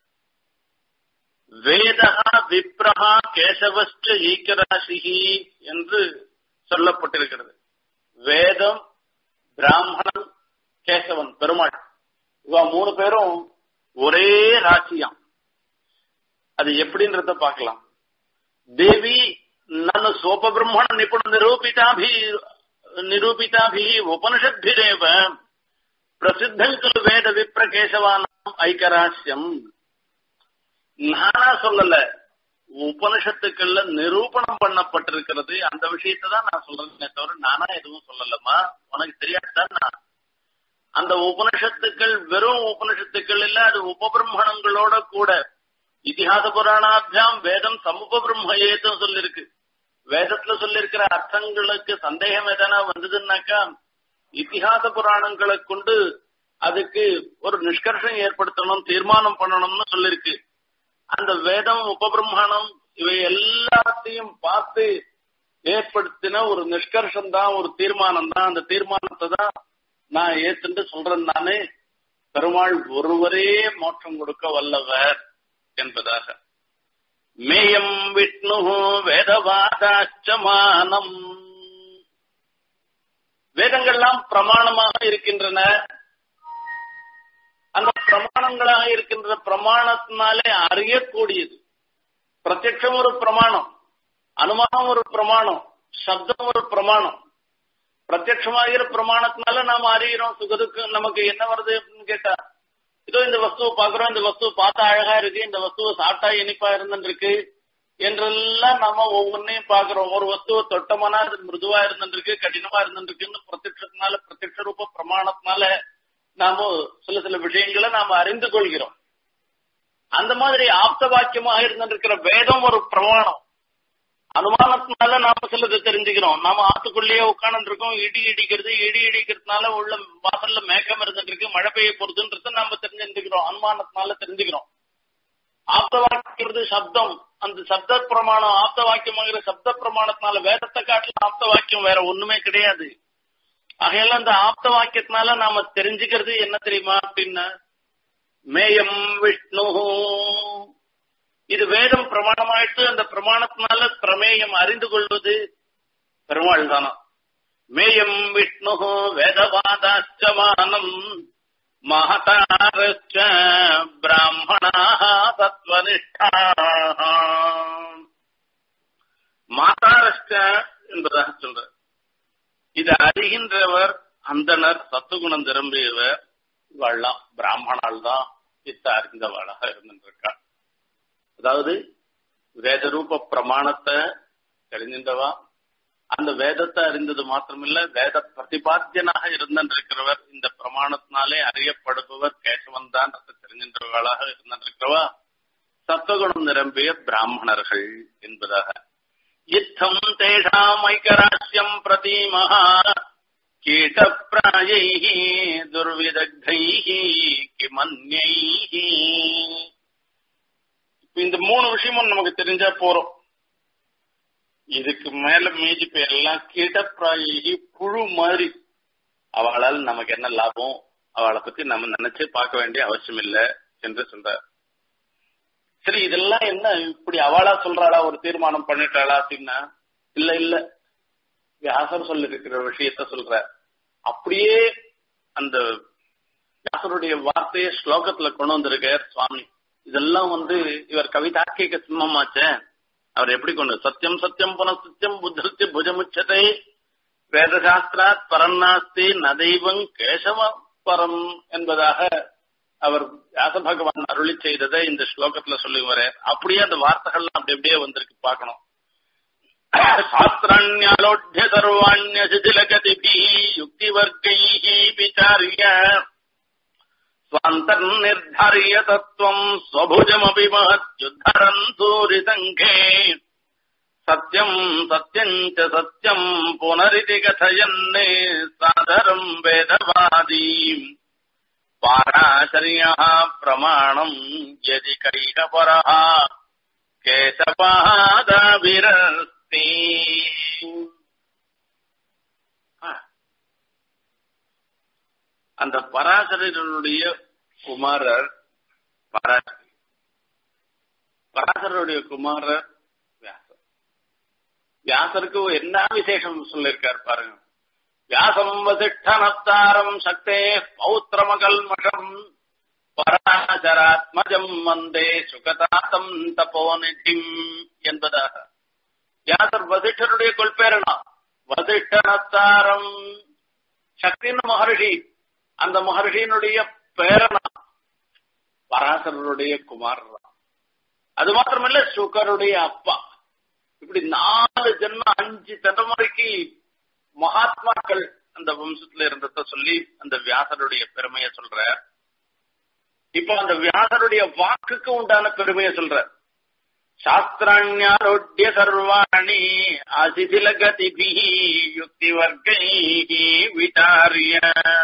[SPEAKER 1] வேதகா விப்ரஹா கேசவஸ்ட ஈக்கராசிகி என்று சொல்லப்பட்டிருக்கிறது வேதம் பிராமணன் கேசவன் பெருமாள் இவ மூணு பேரும் ஒரே ராசியாம் அது எப்படின்றத பார்க்கலாம் தேவி நன்னு சோபபிரம்மண நிபுண நிரூபிதாபி நிரூபிதாபி உபனிஷத்பிரேவ பிரசித்தம் கலு வேத விப்ர கேசவானாம் ஐக்கராசியம் நானா சொல்லல உபனிஷத்துக்கள்ல நிரூபணம் பண்ணப்பட்டிருக்கிறது அந்த விஷயத்தை தான் நான் சொல்றேனே தவிர நானா எதுவும் சொல்லலம்மா உனக்கு தெரியாதுதான் நான் அந்த உபனிஷத்துக்கள் வெறும் உபனிஷத்துக்கள் இல்ல அது உபபிரம்மணங்களோட கூட இதிகாச புராணாபியாம் வேதம் சமுபபிரம்மயேத்தும் சொல்லிருக்கு வேதத்துல சொல்லிருக்கிற அர்த்தங்களுக்கு சந்தேகம் எதனா வந்ததுன்னாக்கா இத்திஹாச புராணங்களை கொண்டு அதுக்கு ஒரு நிஷ்கர்ஷம் ஏற்படுத்தணும் தீர்மானம் பண்ணணும்னு சொல்லிருக்கு அந்த வேதம் உபபிரம்மணம் இவை எல்லாத்தையும் பார்த்து ஏற்படுத்தின ஒரு நிஷ்கர்ஷம் தான் ஒரு தீர்மானம் தான் அந்த தீர்மானத்தை தான் நான் ஏத்துட்டு சொல்றேன் நானே பெருமாள் ஒருவரே மோட்சம் கொடுக்க வல்லவர் என்பதாக மேயம் விஷ்ணு வேதவாதாச்சமானம் வேதங்கள்லாம் பிரமாணமாக இருக்கின்றன அந்த பிரமாணங்களாக இருக்கின்ற பிரமாணத்தினாலே அறியக்கூடியது பிரத்யட்சம் ஒரு பிரமாணம் அனுமானம் ஒரு பிரமாணம் சப்தம் ஒரு பிரமாணம் பிரத்யட்சமாகிற பிரமாணத்தினால நாம அறிகிறோம் சுகதுக்கு நமக்கு என்ன வருது அப்படின்னு கேட்டா இதோ இந்த வஸ்துவை பாக்குறோம் இந்த வஸ்துவை பார்த்தா அழகா இருக்கு இந்த வஸ்துவை சாப்பிட்டா இனிப்பா இருந்துருக்கு என்றெல்லாம் நாம ஒவ்வொன்னையும் பாக்குறோம் ஒரு வஸ்துவை தொட்டமானா அது மிருதுவா இருந்துருக்கு கடினமா இருந்துருக்குன்னு பிரத்யட்சத்தினால பிரத்யட்ச ரூப பிரமாணத்தினால நாம சில சில விஷயங்களை நாம அறிந்து கொள்கிறோம் அந்த மாதிரி ஆப்த வாக்கியமாக இருந்திருக்கிற வேதம் ஒரு பிரமாணம் அனுமானத்தினால நாம சிலது தெரிஞ்சுக்கிறோம் நாம ஆத்துக்குள்ளேயே உட்கார்ந்து இருக்கோம் இடி இடிக்கிறது இடி இடிக்கிறதுனால உள்ள வாசல்ல மேகம் இருந்துட்டு இருக்கு மழை பெய்ய போறதுன்றத நாம தெரிஞ்சுக்கிறோம் அனுமானத்தினால தெரிஞ்சுக்கிறோம் ஆப்த வாக்கிறது சப்தம் அந்த சப்த பிரமாணம் ஆப்த வாக்கியமாகிற சப்த பிரமாணத்தினால வேதத்தை காட்டில ஆப்த வாக்கியம் வேற ஒண்ணுமே கிடையாது ஆகையால அந்த ஆப்த வாக்கியத்தினால நாம தெரிஞ்சுக்கிறது என்ன தெரியுமா அப்படின்னா மேயம் விஷ்ணு இது வேதம் பிரமாணமாயிட்டு அந்த பிரமாணத்தினால பிரமேயம் அறிந்து கொள்வது பெருமாள் தானா மேயம் விஷ்ணு வேதவாதாச்சமானம் மகதாரச்ச பிராமணா தத்வனிஷ்டா மாதாரஷ்ட என்பதாக சொல்ற இது அறிகின்றவர் அந்தனர் சத்துகுணம் திரும்பியவர் இவாள்லாம் பிராமணால் தான் இத்த அறிந்தவாளாக இருந்திருக்காள் அதாவது வேதரூப பிரமாணத்தை தெரிஞ்சின்றவா அந்த வேதத்தை அறிந்தது மாத்திரமில்ல வேத பிரதிபாத்தியனாக இருந்திருக்கிறவர் இந்த பிரமாணத்தினாலே அறியப்படுபவர் கேசவன் தான் தெரிஞ்சின்றவர்களாக இருந்திருக்கிறவா சத்துவகுணம் நிரம்பிய பிராமணர்கள் என்பதாக இத்தம் தேஷாம் ஐக்கராசியம் பிரதீமஹா கீட்டப்பிராயைः துர்விதக்தைः கிமன்யைः இந்த மூணு விஷயமும் நமக்கு தெரிஞ்சா போறோம் இதுக்கு மேல மீதி பேரெல்லாம் கீட்டப்பிராயி புழு மாதிரி அவளால் நமக்கு என்ன லாபம் அவளை பத்தி நம்ம நினைச்சு பார்க்க வேண்டிய அவசியம் இல்லை என்று சொல்றார் சரி இதெல்லாம் என்ன இப்படி அவளா சொல்றாளா ஒரு தீர்மானம் பண்ணிட்டாளா அப்படின்னா இல்ல இல்ல வியாசர் சொல்லி இருக்கிற விஷயத்த சொல்ற அப்படியே அந்த வியாசருடைய வார்த்தையை ஸ்லோகத்துல கொண்டு வந்திருக்கார் சுவாமி இதெல்லாம் வந்து இவர் கவிதாக்கிக சிம்மமாச்சே அவர் எப்படி கொண்டு சத்தியம் சத்தியம் புனசத்தியம் புத்தத்திய புஜமுச்சதை வேதசாஸ்திராத் பரநாஸ்தி நதைவம் கேசவம் பரம் என்பதாக அவர் வியாச பகவான் அருளி செய்ததை இந்த ஸ்லோகத்துல சொல்லி வர அப்படியே அந்த வார்த்தைகள்லாம் அப்படி அப்படியே வந்திருக்கு பார்க்கணும் சாஸ்திரண்யாலோட்ய சர்வாண்ய சிதிலகதிபி யுக்திவர்கை விசாரிய स्वान्तर्निर्धार्य तत्त्वम् स्वभुजमपि महत्युद्धरन् सूरिसङ्घे सत्यम् सत्यम् च सत्यम् पुनरिति कथयन्ने सादरम् वेदवादी पाराशर्यः प्रमाणम् यदि कैकपरः केशपादाभिरस्ति அந்த பராசரனுடைய குமாரர் பராசரி பராசரனுடைய குமாரர் வியாசர் வியாசருக்கு என்ன விசேஷம் சொல்லியிருக்கார் பாருங்க வியாசம் வசிஷ்டனத்தாரம் சக்தே பௌத்திரமகல்மஷம் பராசராத்மஜம் வந்தே சுகதாத்தம் தபோநிதிம் என்பதாக வியாசர் வசிஷ்டருடைய கொள்பேரனா வசிஷ்டனத்தாரம் சக்தின்னு மகர்ஷி அந்த மகர்ஷியினுடைய பேரனா பராசரருடைய குமாரரா அது மாத்திரமல்ல சுகருடைய அப்பா இப்படி நாலு ஜென்ம அஞ்சு தலைமுறைக்கு மகாத்மாக்கள் அந்த வம்சத்துல இருந்தத சொல்லி அந்த வியாசருடைய பெருமையை சொல்ற இப்போ அந்த வியாசருடைய வாக்குக்கு உண்டான பெருமையை சொல்ற சாஸ்திராண்யாரோட்ய சர்வாணி அசிதில கதிபி யுக்தி வர்க்கை விசாரிய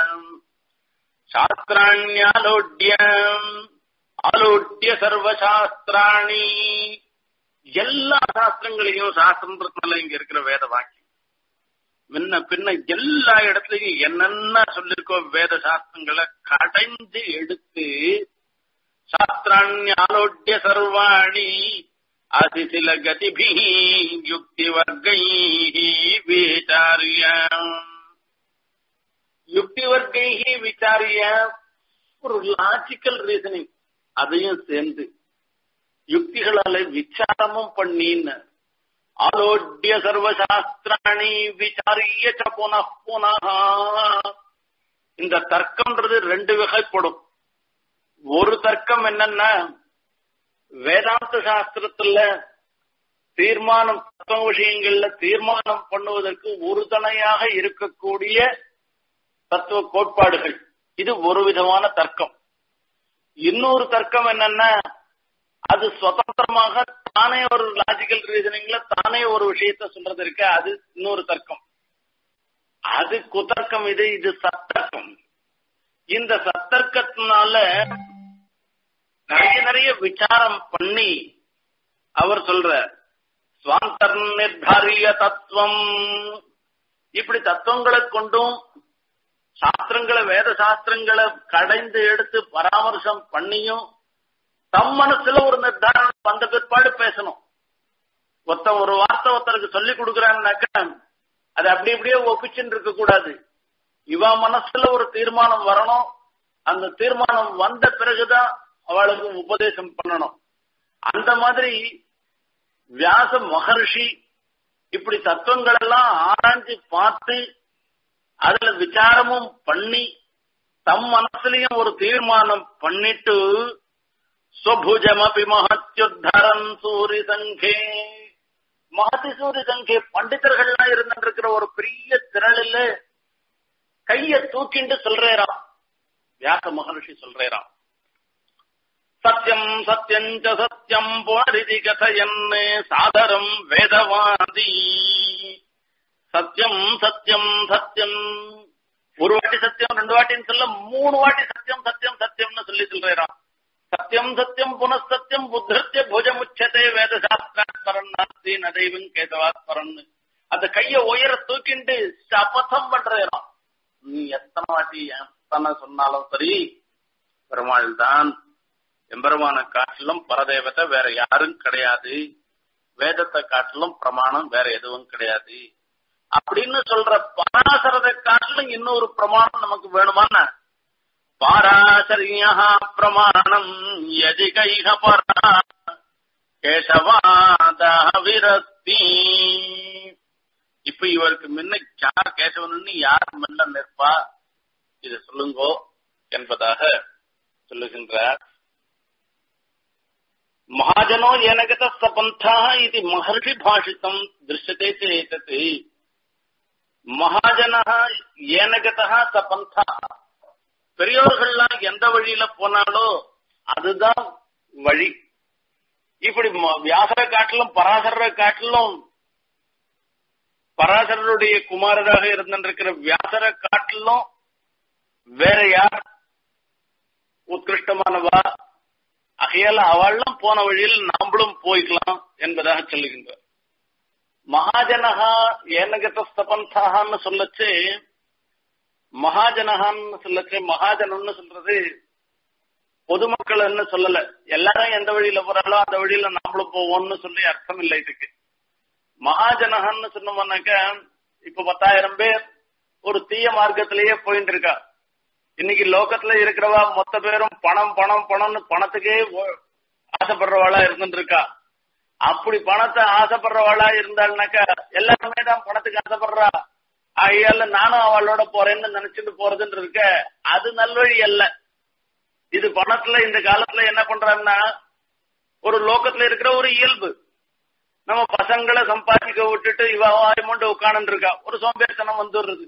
[SPEAKER 1] சாஸ்திராண்யாலோட்ய ஆலோட்ய சர்வசாஸ்திராணி எல்லா சாஸ்திரங்களையும் சாஸ்திரத்துல இங்க இருக்கிற வேத வாக்கியம் முன்ன பின்ன எல்லா இடத்துலயும் என்னென்ன சொல்லிருக்கோ வேத சாஸ்திரங்களை கடைந்து எடுத்து சாஸ்திராண்யாலோட்ய சர்வாணி அதிசில கதிபி யுக்தி வர்க்கை விசாரிய யுக்தி வர்க்கை விசாரிய ஒரு லாஜிக்கல் ரீசனிங் அதையும் சேர்ந்து யுக்திகளால விசாரமும் பண்ணின்னு ஆலோட்ய சர்வசாஸ்திராணி விசாரிய புன புனகா இந்த தர்க்கம்ன்றது ரெண்டு வகைப்படும் ஒரு தர்க்கம் என்னன்னா வேதாந்த சாஸ்திரத்துல தீர்மானம் தத்துவ விஷயங்கள்ல தீர்மானம் பண்ணுவதற்கு உறுதுணையாக இருக்கக்கூடிய தத்துவ கோட்பாடுகள் இது ஒரு விதமான தர்க்கம் இன்னொரு தர்க்கம் என்னன்னா அது சுதந்திரமாக தானே ஒரு லாஜிக்கல் ரீசனிங்ல தானே ஒரு விஷயத்த சொல்றது இருக்கு அது இன்னொரு தர்க்கம் அது குதர்க்கம் இது இது சத்தர்க்கம் இந்த சத்தர்க்கத்தினால நிறைய நிறைய விசாரம் பண்ணி அவர் சொல்ற சுவாந்தர் நிர்தாரிய தத்துவம் இப்படி தத்துவங்களை கொண்டும் சாஸ்திரங்களை வேத சாஸ்திரங்களை கடைந்து எடுத்து பராமர்சம் பண்ணியும் தம் மனசுல ஒரு நிர்தாரணம் வந்த பிற்பாடு பேசணும் ஒருத்தன் ஒரு வார்த்தை ஒருத்தருக்கு சொல்லி கொடுக்குறான்னாக்க அது அப்படி அப்படியே ஒப்பிச்சுன்னு இருக்க கூடாது இவ மனசுல ஒரு தீர்மானம் வரணும் அந்த தீர்மானம் வந்த பிறகுதான் அவளுக்கு உபதேசம் பண்ணணும் அந்த மாதிரி வியாச மகர்ஷி இப்படி தத்துவங்கள் எல்லாம் ஆராய்ஞ்சு பார்த்து அதுல விசாரமும் பண்ணி தம் மனசுலயும் ஒரு தீர்மானம் பண்ணிட்டு ஸ்வபுஜமபி மகத்யுத்தரன் சூரி சங்கே மகதி சூரி சங்கே பண்டிதர்கள்லாம் இருந்துருக்கிற ஒரு பெரிய திரளில் கைய தூக்கிண்டு சொல்றேராம் வியாச மகர்ஷி சொல்றேராம் சத்யம் சத்யம் ச சத்யம் புனரிதி கதையன் சாதரம் வேதவாதி சத்யம் சத்யம் சத்யம் ஒரு வாட்டி சத்தியம் ரெண்டு வாட்டின்னு சொல்ல மூணு வாட்டி சத்தியம் சத்தியம் சத்தியம்னு சொல்லி சொல்றான் சத்தியம் சத்தியம் புனசத்தியம் புத்திருத்திய புஜமுச்சதே வேத சாஸ்திராஸ்பரன் நாஸ்தி நதைவன் கேசவாஸ்பரன் அந்த கைய உயர தூக்கிண்டு சபதம் பண்றான் நீ எத்தனை வாட்டி எத்தனை சொன்னாலும் சரி பெருமாள் தான் எம்பெருமான காட்டிலும் பரதேவத்தை வேற யாரும் கிடையாது வேதத்தை காட்டிலும் பிரமாணம் வேற எதுவும் கிடையாது அப்படின்னு சொல்ற பராசரத்தை காட்டிலும் இன்னொரு பிரமாணம் நமக்கு வேணுமான்னா பாராசரியா பிரமாணம் யதிகைக பரா கேசவாதாவிரஸ்தி இப்ப இவருக்கு முன்ன யார் கேசவன் யார் முன்ன நிற்பா இத சொல்லுங்கோ என்பதாக சொல்லுகின்றார் மகாஜனோ ஏனகத சபந்தா இது மகர்ஷி பாஷித்தம் திருஷ்யத்தை சேதத்து மகாஜன ஏனகதா சபந்தா பெரியோர்கள்லாம் எந்த வழியில போனாலோ அதுதான் வழி இப்படி வியாசரை காட்டிலும் பராசரரை காட்டிலும் பராசரருடைய குமாரராக இருந்திருக்கிற வியாசரை காட்டிலும் வேற யார் உத்கிருஷ்டமானவா ஆகையால அவள்லாம் போன வழியில் நாமளும் போய்க்கலாம் என்பதாக சொல்லுகின்றார் மகாஜனகா ஏனகத ஸ்தபந்தான்னு சொல்லச்சு மகாஜனகான்னு சொல்லச்சு மகாஜனம்னு சொல்றது பொதுமக்கள்னு சொல்லல எல்லாரும் எந்த வழியில போறாளோ அந்த வழியில நாமளும் போவோம்னு சொல்லி அர்த்தம் இல்லை இதுக்கு மகாஜனகன்னு சொன்னோம்னாக்க இப்ப பத்தாயிரம் பேர் ஒரு தீய மார்க்கத்திலேயே போயிட்டு இருக்கா இன்னைக்கு லோகத்துல இருக்கிறவா மொத்த பேரும் பணம் பணம் பணம்னு பணத்துக்கே ஆசைப்படுறவாளா இருந்துட்டு இருக்கா அப்படி பணத்தை ஆசைப்படுறவாளா இருந்தாள்னாக்கா எல்லாருமே தான் பணத்துக்கு ஆசைப்படுறா ஆகையால நானும் அவளோட போறேன்னு நினைச்சிட்டு போறதுன்னு இருக்க அது நல்வழி அல்ல இது பணத்துல இந்த காலத்துல என்ன பண்றாங்கன்னா ஒரு லோகத்துல இருக்கிற ஒரு இயல்பு நம்ம பசங்களை சம்பாதிக்க விட்டுட்டு இவ அமௌண்ட் உட்காந்து இருக்கா ஒரு சோம்பேறித்தனம் வந்துடுறது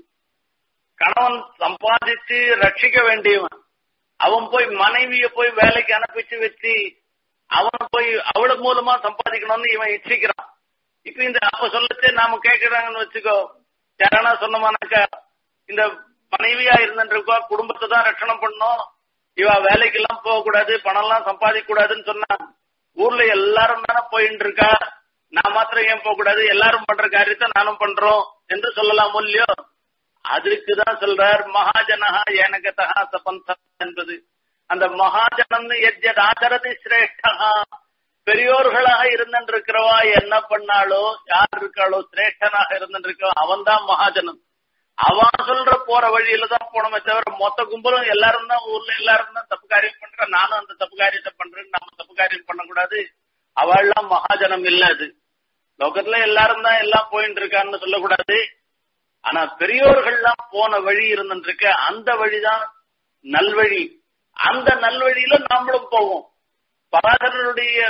[SPEAKER 1] கணவன் சம்பாதிச்சு ரட்சிக்க வேண்டியவன் அவன் போய் மனைவிய போய் வேலைக்கு அனுப்பிச்சு வச்சு அவன் போய் அவள மூலமா சம்பாதிக்கணும்னு இவன் இச்சிக்கிறான் இப்ப இந்த அப்ப சொல்லச்சு நாம கேக்குறாங்கன்னு வச்சுக்கோ யாரானா சொன்னோமானாக்கா இந்த மனைவியா இருந்துருக்கோ குடும்பத்தை தான் ரட்சணம் பண்ணும் இவ வேலைக்கு எல்லாம் போக கூடாது பணம் எல்லாம் சம்பாதிக்க கூடாதுன்னு சொன்னா ஊர்ல எல்லாரும் தானே போயிட்டு இருக்கா நான் மாத்திரம் ஏன் போக கூடாது எல்லாரும் பண்ற காரியத்தை நானும் பண்றோம் என்று சொல்லலாம் இல்லையோ அதுக்குதான் சொல்றார் மகாஜனஹா ஏனகதா சபந்த என்பது அந்த மகாஜனம் எஜ்ஜத் ஆச்சரதி சிரேஷ்டா பெரியோர்களாக இருந்திருக்கிறவா என்ன பண்ணாலோ யார் இருக்காளோ சிரேஷ்டனாக இருந்திருக்கோ அவன் தான் மகாஜனம் அவன் சொல்ற போற வழியில தான் போனோமே தவிர மொத்த கும்பலும் எல்லாரும் தான் ஊர்ல எல்லாரும் தான் தப்பு காரியம் பண்ற நானும் அந்த தப்பு காரியத்தை பண்றேன்னு நம்ம தப்பு காரியம் பண்ணக்கூடாது அவள்லாம் மகாஜனம் இல்ல அது லோகத்துல எல்லாரும் தான் எல்லாம் போயிட்டு இருக்கான்னு சொல்லக்கூடாது ஆனா பெரியோர்கள்லாம் போன வழி இருந்துருக்க அந்த வழிதான் நல்வழி அந்த நல்வழியில நாமளும் போவோம் பராசரனுடைய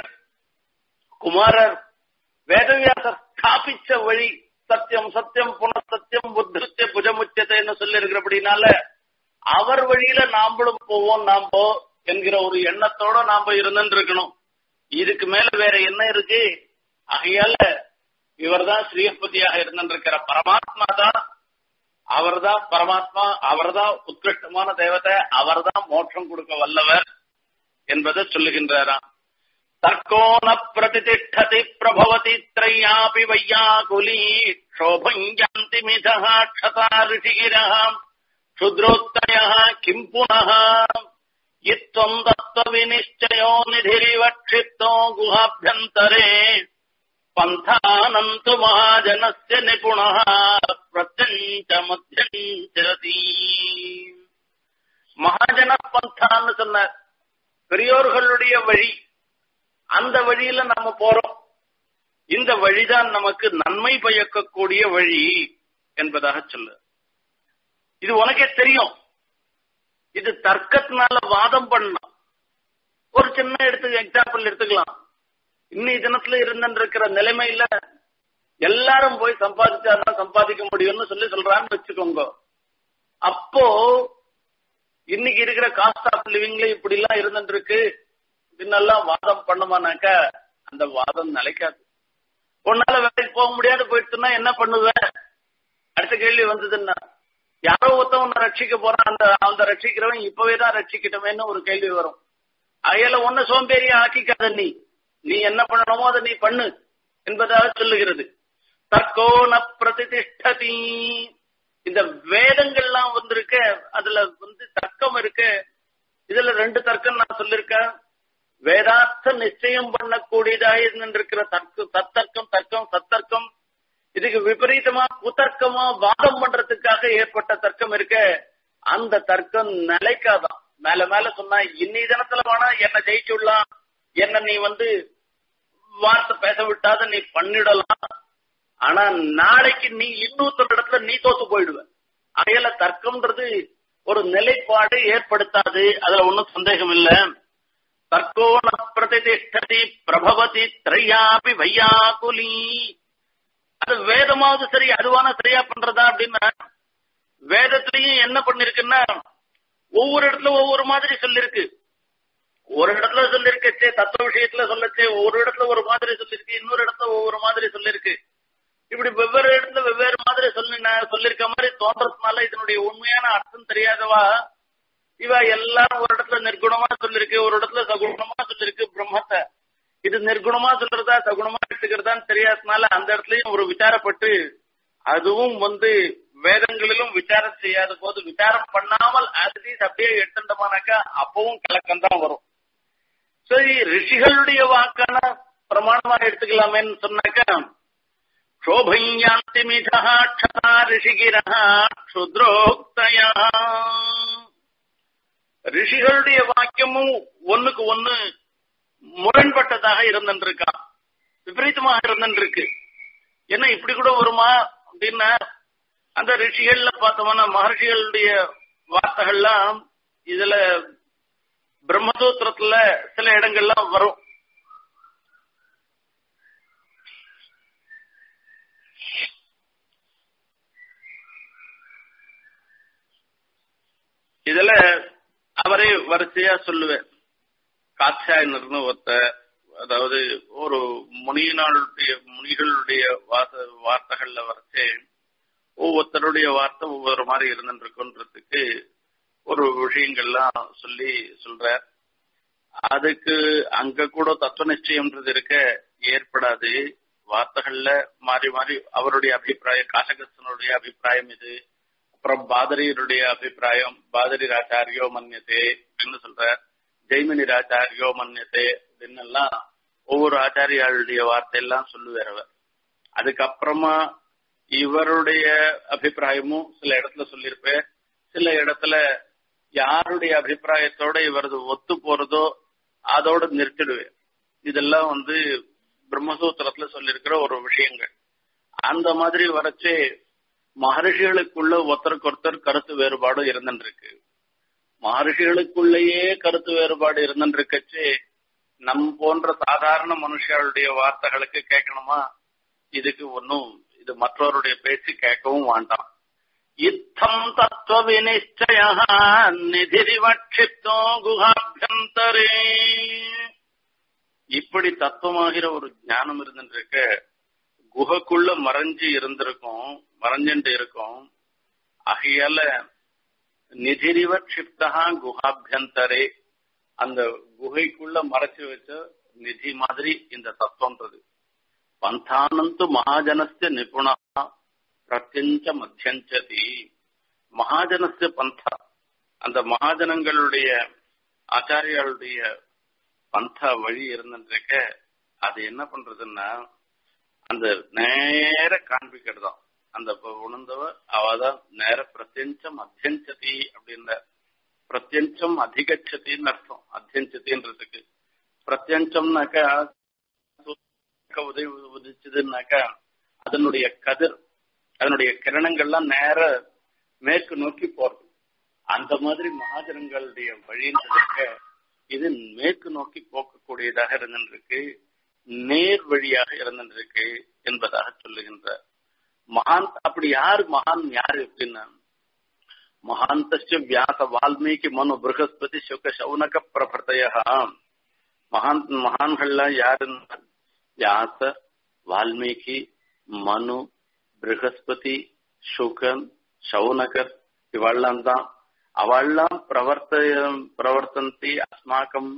[SPEAKER 1] குமாரர் வேதவியாசர் ஸ்தாபிச்ச வழி சத்தியம் சத்தியம் புனசத்தியம் புத்திருத்திய புஜமுச்சத்தைன்னு சொல்லி இருக்கிறபடினால அவர் வழியில நாமளும் போவோம் நாம என்கிற ஒரு எண்ணத்தோட நாம இருந்துட்டு இருக்கணும் இதுக்கு மேல வேற என்ன இருக்கு ஆகையால இவர்தான் ஸ்ரீஹபதியாக இருந்திருக்கிற பரமாத்மா தான் அவர்தான் பரமாத்மா அவர்தான் உத்கிருஷ்டமான தேவதை அவர்தான் மோட்சம் கொடுக்க வல்லவர் என்பதை சொல்லுகின்றாராம் தர்க்கோண பிரதிஷ்டதி பிரபவதி திரையாபி வையாகுலி சோபஞ்சாந்தி மிதா க்ஷதா ரிஷிகிரா க்ஷுத்ரோத்தய கிம் புனः இத்வம் தத்துவ விநிச்சயோ நிதிரிவ க்ஷிப்தோ குஹாभ्यन्तरे பந்தானந்து மகாஜனஸ்ய நிபுண பிரத்யஞ்ச மத்தியந்திரதி மகாஜன பந்தான்னு சொன்னார் பெரியோர்களுடைய வழி அந்த வழியில நம்ம போறோம் இந்த வழிதான் நமக்கு நன்மை பயக்கக்கூடிய வழி என்பதாக சொல்லு இது உனக்கே தெரியும் இது தர்க்கத்தினால வாதம் பண்ணலாம் ஒரு சின்ன எடுத்து எக்ஸாம்பிள் எடுத்துக்கலாம் இன்னி தினத்துல இருந்திருக்கிற நிலைமையில எல்லாரும் போய் சம்பாதிச்சாதான் சம்பாதிக்க முடியும்னு சொல்லி சொல்றான்னு வச்சுக்கோங்க அப்போ இன்னைக்கு இருக்கிற காஸ்ட் ஆஃப் லிவிங்ல இப்படி எல்லாம் இருந்துருக்கு பின்னெல்லாம் வாதம் பண்ணுமானாக்க அந்த வாதம் நிலைக்காது உன்னால வேலைக்கு போக முடியாது போயிட்டுனா என்ன பண்ணுவ அடுத்த கேள்வி வந்ததுன்னா யாரோ ஒருத்தவன் ரட்சிக்க போறான் அந்த அந்த ரட்சிக்கிறவன் இப்பவே தான் ரட்சிக்கிட்டமேன்னு ஒரு கேள்வி வரும் அயல ஒன்ன சோம்பேறியா ஆக்கிக்காத நீ நீ என்ன பண்ணணுமோ அதை நீ பண்ணு என்பதாக சொல்லுகிறது தர்க்கோண பிரதிஷ்டதி இந்த வேதங்கள்லாம் வந்திருக்க அதுல வந்து தர்க்கம் இருக்கு இதுல ரெண்டு தர்க்கம் நான் சொல்லிருக்கேன் வேதார்த்த நிச்சயம் பண்ணக்கூடியதாக இருந்திருக்கிற தர்க்க தத்தர்க்கம் தர்க்கம் சத்தர்க்கம் இதுக்கு விபரீதமா குதர்க்கமா வாதம் பண்றதுக்காக ஏற்பட்ட தர்க்கம் இருக்க அந்த தர்க்கம் நிலைக்காதான் மேல மேல சொன்னா இன்னி தினத்துல வேணா என்ன ஜெயிச்சுடலாம் என்ன நீ வந்து வார்த்தை பேச விட்டாத நீ பண்ணிடலாம் ஆனா நாளைக்கு நீ இன்னொருத்தர் இடத்துல நீ தோத்து போயிடுவ அகையில தர்க்கம்ன்றது ஒரு நிலைப்பாடு ஏற்படுத்தாது அதுல ஒன்னும் சந்தேகம் இல்ல தற்கோண பிரதிஷ்டதி பிரபவதி திரையாபி வையாகுலி அது வேதமாவது சரி அதுவான சரியா பண்றதா அப்படின்னா வேதத்திலையும் என்ன பண்ணிருக்குன்னா ஒவ்வொரு இடத்துல ஒவ்வொரு மாதிரி சொல்லிருக்கு ஒரு இடத்துல சொல்லிருக்கு தத்துவ விஷயத்துல சொல்லச்சு ஒரு இடத்துல ஒரு மாதிரி சொல்லிருக்கு இன்னொரு இடத்துல ஒவ்வொரு மாதிரி சொல்லிருக்கு இப்படி வெவ்வேறு இடத்துல வெவ்வேறு மாதிரி சொல்லி சொல்லிருக்க மாதிரி தோன்றதுனால இதனுடைய உண்மையான அர்த்தம் தெரியாதவா இவ எல்லாம் ஒரு இடத்துல நிர்குணமா சொல்லிருக்கு ஒரு இடத்துல சகுணமா சொல்லிருக்கு பிரம்மத்தை இது நிர்குணமா சொல்றதா சகுணமா எடுத்துக்கிறதான்னு தெரியாததுனால அந்த இடத்துலயும் ஒரு விசாரப்பட்டு அதுவும் வந்து வேதங்களிலும் விசாரம் செய்யாத போது விசாரம் பண்ணாமல் ஆசிரியர் அப்படியே எடுத்துட்டோமானாக்கா அப்பவும் கலக்கம் தான் வரும் சரி ரிஷிகளுடைய வாக்கான பிரமாணமா எடுத்துக்கலாமேன்னு சொன்னாக்கா சோபையாந்தி மிதா க்ஷதா ரிஷிகிரா க்ஷுத்ரோக்தயா ரிஷிகளுடைய வாக்கியமும் ஒண்ணுக்கு ஒண்ணு முரண்பட்டதாக இருந்துருக்கான் விபரீதமாக இருந்துருக்கு என்ன இப்படி கூட வருமா அப்படின்னா அந்த ரிஷிகள்ல பார்த்தோம்னா மகர்ஷிகளுடைய வார்த்தைகள்லாம் இதுல பிரம்மசூத்திரத்துல சில இடங்கள்லாம் வரும் இதுல அவரே வரிசையா சொல்லுவேன் காட்சாயனர்னு ஒருத்த அதாவது ஒரு முனியினாளுடைய முனிகளுடைய வார்த்தை வார்த்தைகள்ல வரைச்சே ஒவ்வொருத்தருடைய வார்த்தை ஒவ்வொரு மாதிரி இருந்துருக்குன்றதுக்கு ஒரு விஷயங்கள்லாம் சொல்லி சொல்ற அதுக்கு அங்க கூட தத்துவ நிச்சயம்ன்றது இருக்க ஏற்படாது வார்த்தைகள்ல மாறி மாறி அவருடைய அபிப்பிராயம் காசகஸ்தனுடைய அபிப்பிராயம் இது அப்புறம் பாதரியருடைய அபிப்பிராயம் பாதரி ராச்சாரியோ மன்யத்தே அப்படின்னு சொல்ற ஜெய்மினி ராச்சாரியோ மன்யத்தே அப்படின்னு எல்லாம் ஒவ்வொரு ஆச்சாரியாளுடைய வார்த்தையெல்லாம் சொல்லுவார் அவர் அதுக்கப்புறமா இவருடைய அபிப்பிராயமும் சில இடத்துல சொல்லியிருப்பேன் சில இடத்துல யாருடைய அபிப்பிராயத்தோட இவரது ஒத்து போறதோ அதோட நிறுத்திடுவேன் இதெல்லாம் வந்து பிரம்மசூத்திரத்துல சொல்லியிருக்கிற ஒரு விஷயங்கள் அந்த மாதிரி வரைச்சே மகர்ஷிகளுக்குள்ள ஒருத்தருக்கு ஒருத்தர் கருத்து வேறுபாடு இருந்துருக்கு மகர்ஷிகளுக்குள்ளேயே கருத்து வேறுபாடு இருந்துருக்கச்சு நம் போன்ற சாதாரண மனுஷர்களுடைய வார்த்தைகளுக்கு கேட்கணுமா இதுக்கு ஒன்னும் இது மற்றவருடைய பேச்சு கேட்கவும் வேண்டாம் இத்தம் தத்துவ விநிச்சய நிதிரிவட்சித்தோ குகாபியந்தரே இப்படி தத்துவமாகிற ஒரு ஞானம் இருந்துருக்க குகைக்குள்ள மறைஞ்சு இருந்திருக்கும் மறைஞ்சுட்டு இருக்கும் ஆகையால நிதிரிவ க்ஷிப்தா குஹாபியந்தரே அந்த குகைக்குள்ள மறைச்சு வச்ச நிதி மாதிரி இந்த தத்துவன்றது பந்தானந்து மகாஜனஸ்ய நிபுணா பிரத்யஞ்ச மத்தியஞ்சதி மகாஜனஸ்ய பந்தா அந்த மகாஜனங்களுடைய ஆச்சாரியாளுடைய பந்தா வழி இருந்துருக்க அது என்ன பண்றதுன்னா அந்த நேர காண்பிக்கிறதாம் அந்த உணர்ந்தவ அவதான் நேர பிரத்யஞ்சம் அத்தியஞ்சதி அப்படின்ற பிரத்யஞ்சம் அதிகச்சத்தின்னு அர்த்தம் அத்தியஞ்சத்தின்றதுக்கு பிரத்யஞ்சம்னாக்கா உதவி உதிச்சதுன்னாக்கா அதனுடைய கதிர் அதனுடைய கிரணங்கள்லாம் நேர மேற்கு நோக்கி போறது அந்த மாதிரி மகாஜனங்களுடைய வழின்றதுக்க இது மேற்கு நோக்கி போக்கக்கூடியதாக இருந்திருக்கு நேர் வழியாக இருந்திருக்கு என்பதாக சொல்லுகின்ற மகான் அப்படி யார் மகான் யாரு அப்படின்னா மகாந்தஸ்ய வியாச வால்மீகி மனு பிருகஸ்பதி சுக சௌனக பிரபர்த்தய மகான் மகான்கள்லாம் யாருன்னா வியாச வால்மீகி மனு பிருகஸ்பதி சுகன் சௌனகர் இவெல்லாம் தான் அவெல்லாம் பிரவர்த்த பிரவர்த்தந்தி அஸ்மாக்கம்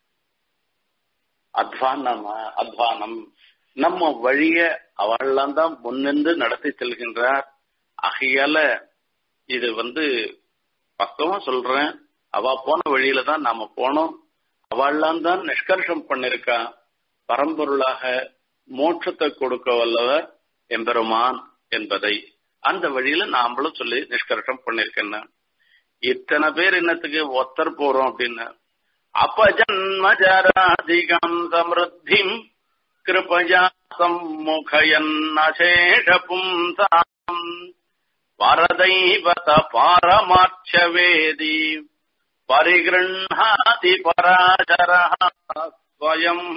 [SPEAKER 1] அத்வானம் அத்வானம் நம்ம வழிய அவெல்லாம் தான் முன்னின்று நடத்தி செல்கின்றார் ஆகையால இது வந்து பக்கமா சொல்றேன் அவ போன வழியில தான் நாம போனோம் அவெல்லாம் தான் நிஷ்கர்ஷம் பண்ணிருக்கா பரம்பொருளாக மோட்சத்தை கொடுக்க வல்லவர் எம்பெருமான் என்பதை அந்த வழியில நாமளும் சொல்லி நிஷ்கர்ஷம் பண்ணிருக்கேன் இத்தனை பேர் என்னத்துக்கு ஒத்தர் போறோம் அப்படின்னு अपजन्मजराधिकम् समृद्धिम् कृपया सम्मुखयन्नशेष पुंसाम् பரதைவத பாரமாட்சவேதி பரிகிருண்ணாதி பராசர ஸ்வயம்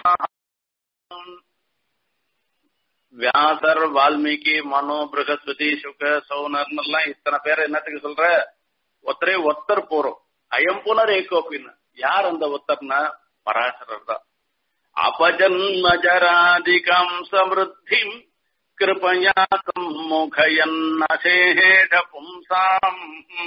[SPEAKER 1] வியாசர் வால்மீகி மனோ பிருகஸ்பதி சுக சௌனர்னு எல்லாம் இத்தனை பேர் என்னத்துக்கு சொல்ற ஒத்தரே ஒத்தர் போறோம் அயம் புனர் ஏகோப்பின்னு யார் அந்த ஒத்தர்னா பராசரர் தான் அபஜன்மஜராதிகம் சமிருத்திம் கிருபயா சம்முகயன்னசேஷ பும்சாம்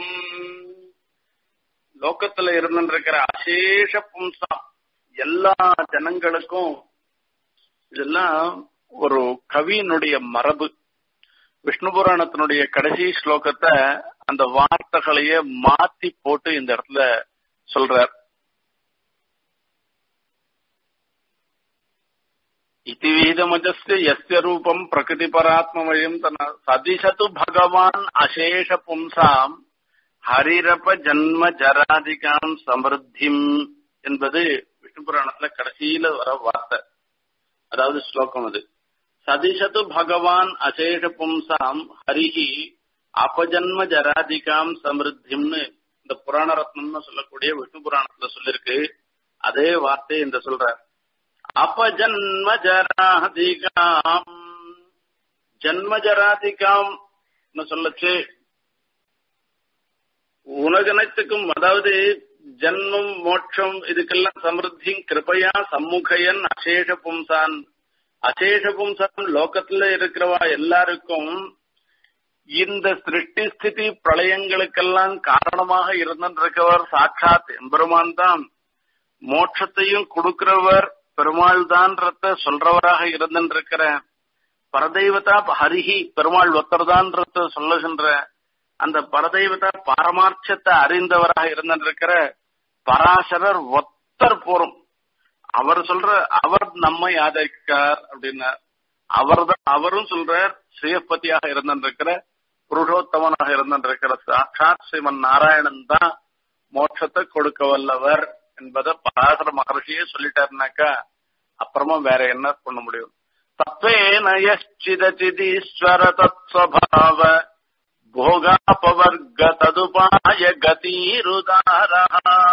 [SPEAKER 1] லோகத்துல இருந்திருக்கிற அசேஷ பும்சாம் எல்லா ஜனங்களுக்கும் இதெல்லாம் ஒரு கவியினுடைய மரபு விஷ்ணு புராணத்தினுடைய கடைசி ஸ்லோகத்தை அந்த வார்த்தைகளையே மாத்தி போட்டு இந்த இடத்துல சொல்றார் इति विहितमजस्य यस्य रूपम् प्रकृतिपरात्ममयम् तन सदिशतु भगवान् अशेष पुंसाम् ஹரிரப ஜன்ம ஜராதிகாம் சமிருத்திம் என்பது விஷ்ணு புராணத்துல கடைசியில வர வார்த்தை அதாவது ஸ்லோகம் அது சதிஷது பகவான் அசேஷ பும்சாம் ஹரிஹி அபஜன்ம ஜராதிகாம் சமிருத்திம்னு இந்த புராண ரத்னம்னு சொல்லக்கூடிய விஷ்ணு புராணத்துல சொல்லிருக்கு அதே வார்த்தை இந்த சொல்ற அபஜன்ம ஜராதிகாம் ஜன்ம ஜராதிகாம் சொல்லச்சு உலகனத்துக்கும் அதாவது ஜன்மம் மோட்சம் இதுக்கெல்லாம் சமிருத்தி கிருபையா சம்முகையன் அசேஷ பும்சான் அசேஷ பும்சான் லோகத்துல இருக்கிறவா எல்லாருக்கும் இந்த சிருஷ்டி ஸ்திதி பிரளயங்களுக்கெல்லாம் காரணமாக இருந்திருக்கவர் சாட்சாத் எம்பெருமான் தான் மோட்சத்தையும் கொடுக்கிறவர் பெருமாள் தான்றத சொல்றவராக இருந்திருக்கிற பரதெய்வதா ஹரிஹி பெருமாள் ஒத்தர்தான்றத சொல்லுகின்ற அந்த பரதெய்வதா பாரமார்த்தத்தை அறிந்தவராக இருந்திருக்கிற பராசரர் ஒத்தர் போரும் அவர் சொல்ற அவர் நம்மை ஆதரிக்கார் அப்படின்னார் அவர் தான் அவரும் சொல்றார் ஸ்ரீயப்பதியாக இருந்திருக்கிற புருஷோத்தமனாக இருந்திருக்கிற சாட்சாத் ஸ்ரீமன் நாராயணன் தான் மோட்சத்தை கொடுக்க வல்லவர் என்பதை பராசர மகர்ஷியே சொல்லிட்டாருனாக்கா அப்புறமா வேற என்ன பண்ண முடியும் தத்வேன யச்சிதச்சிதீஸ்வர தத்ஸ்வபாவ भोगापवर्ग तदुपाय गतीरुदारः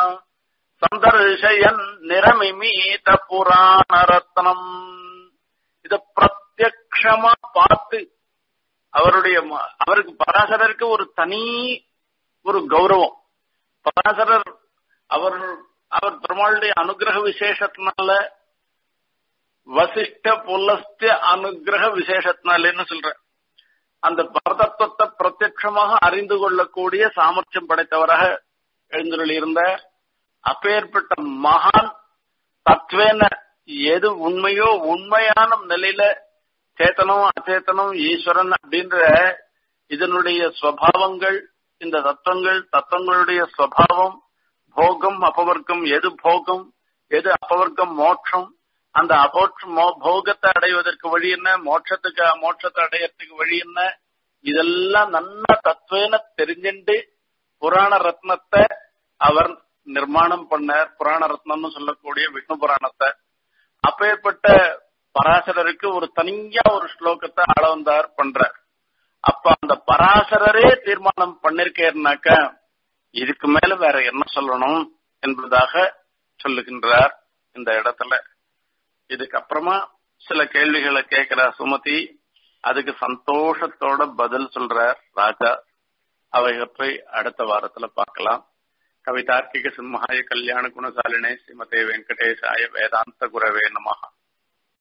[SPEAKER 1] சந்தர்ஷயன் நிரமிமீத புராண ரத்னம் இத பிரத்யக்ஷமா பார்த்து அவருடைய அவருக்கு பராசரருக்கு ஒரு தனி ஒரு கௌரவம் பராசரர் அவர் அவர் பெருமாளுடைய அனுகிரக விசேஷத்தினால வசிஷ்ட புலஸ்திய அனுகிரக விசேஷத்தினாலேன்னு சொல்ற அந்த பரதத்துவத்தை பிரத்யட்சமாக அறிந்து கொள்ளக்கூடிய சாமர்த்தியம் படைத்தவராக எழுந்துள்ள இருந்த அப்பேற்பட்ட மகான் தத்வேன எது உண்மையோ உண்மையான நிலையில சேத்தனம் அச்சேத்தனம் ஈஸ்வரன் அப்படின்ற இதனுடைய ஸ்வபாவங்கள் இந்த தத்துவங்கள் தத்துவங்களுடைய ஸ்வபாவம் போகம் அபவர்க்கம் எது போகம் எது அபவர்க்கம் மோட்சம் அந்த அபோட்சம் போகத்தை அடைவதற்கு வழி என்ன மோட்சத்துக்கு மோட்சத்தை அடையறதுக்கு வழி என்ன இதெல்லாம் நல்ல தத்துவேன தெரிஞ்சுண்டு புராண ரத்னத்தை அவர் நிர்மாணம் பண்ணார் புராண ரத்னம்னு சொல்லக்கூடிய விஷ்ணு புராணத்தை அப்பேற்பட்ட பராசரருக்கு ஒரு தனியா ஒரு ஸ்லோகத்தை அளவந்தார் பண்றார் அப்ப அந்த பராசரரே தீர்மானம் பண்ணிருக்கேன்னாக்க இதுக்கு மேல வேற என்ன சொல்லணும் என்பதாக சொல்லுகின்றார் இந்த இடத்துல இதுக்கப்புறமா சில கேள்விகளை கேட்கிற சுமதி அதுக்கு சந்தோஷத்தோட பதில் சொல்றார் ராஜா அவைகளை அடுத்த வாரத்துல பார்க்கலாம் கவிதார்க்கிக சிம்ஹாய கல்யாண குணசாலினே ஸ்ரீமதே வெங்கடேசாய வேதாந்த குரவே நமஹா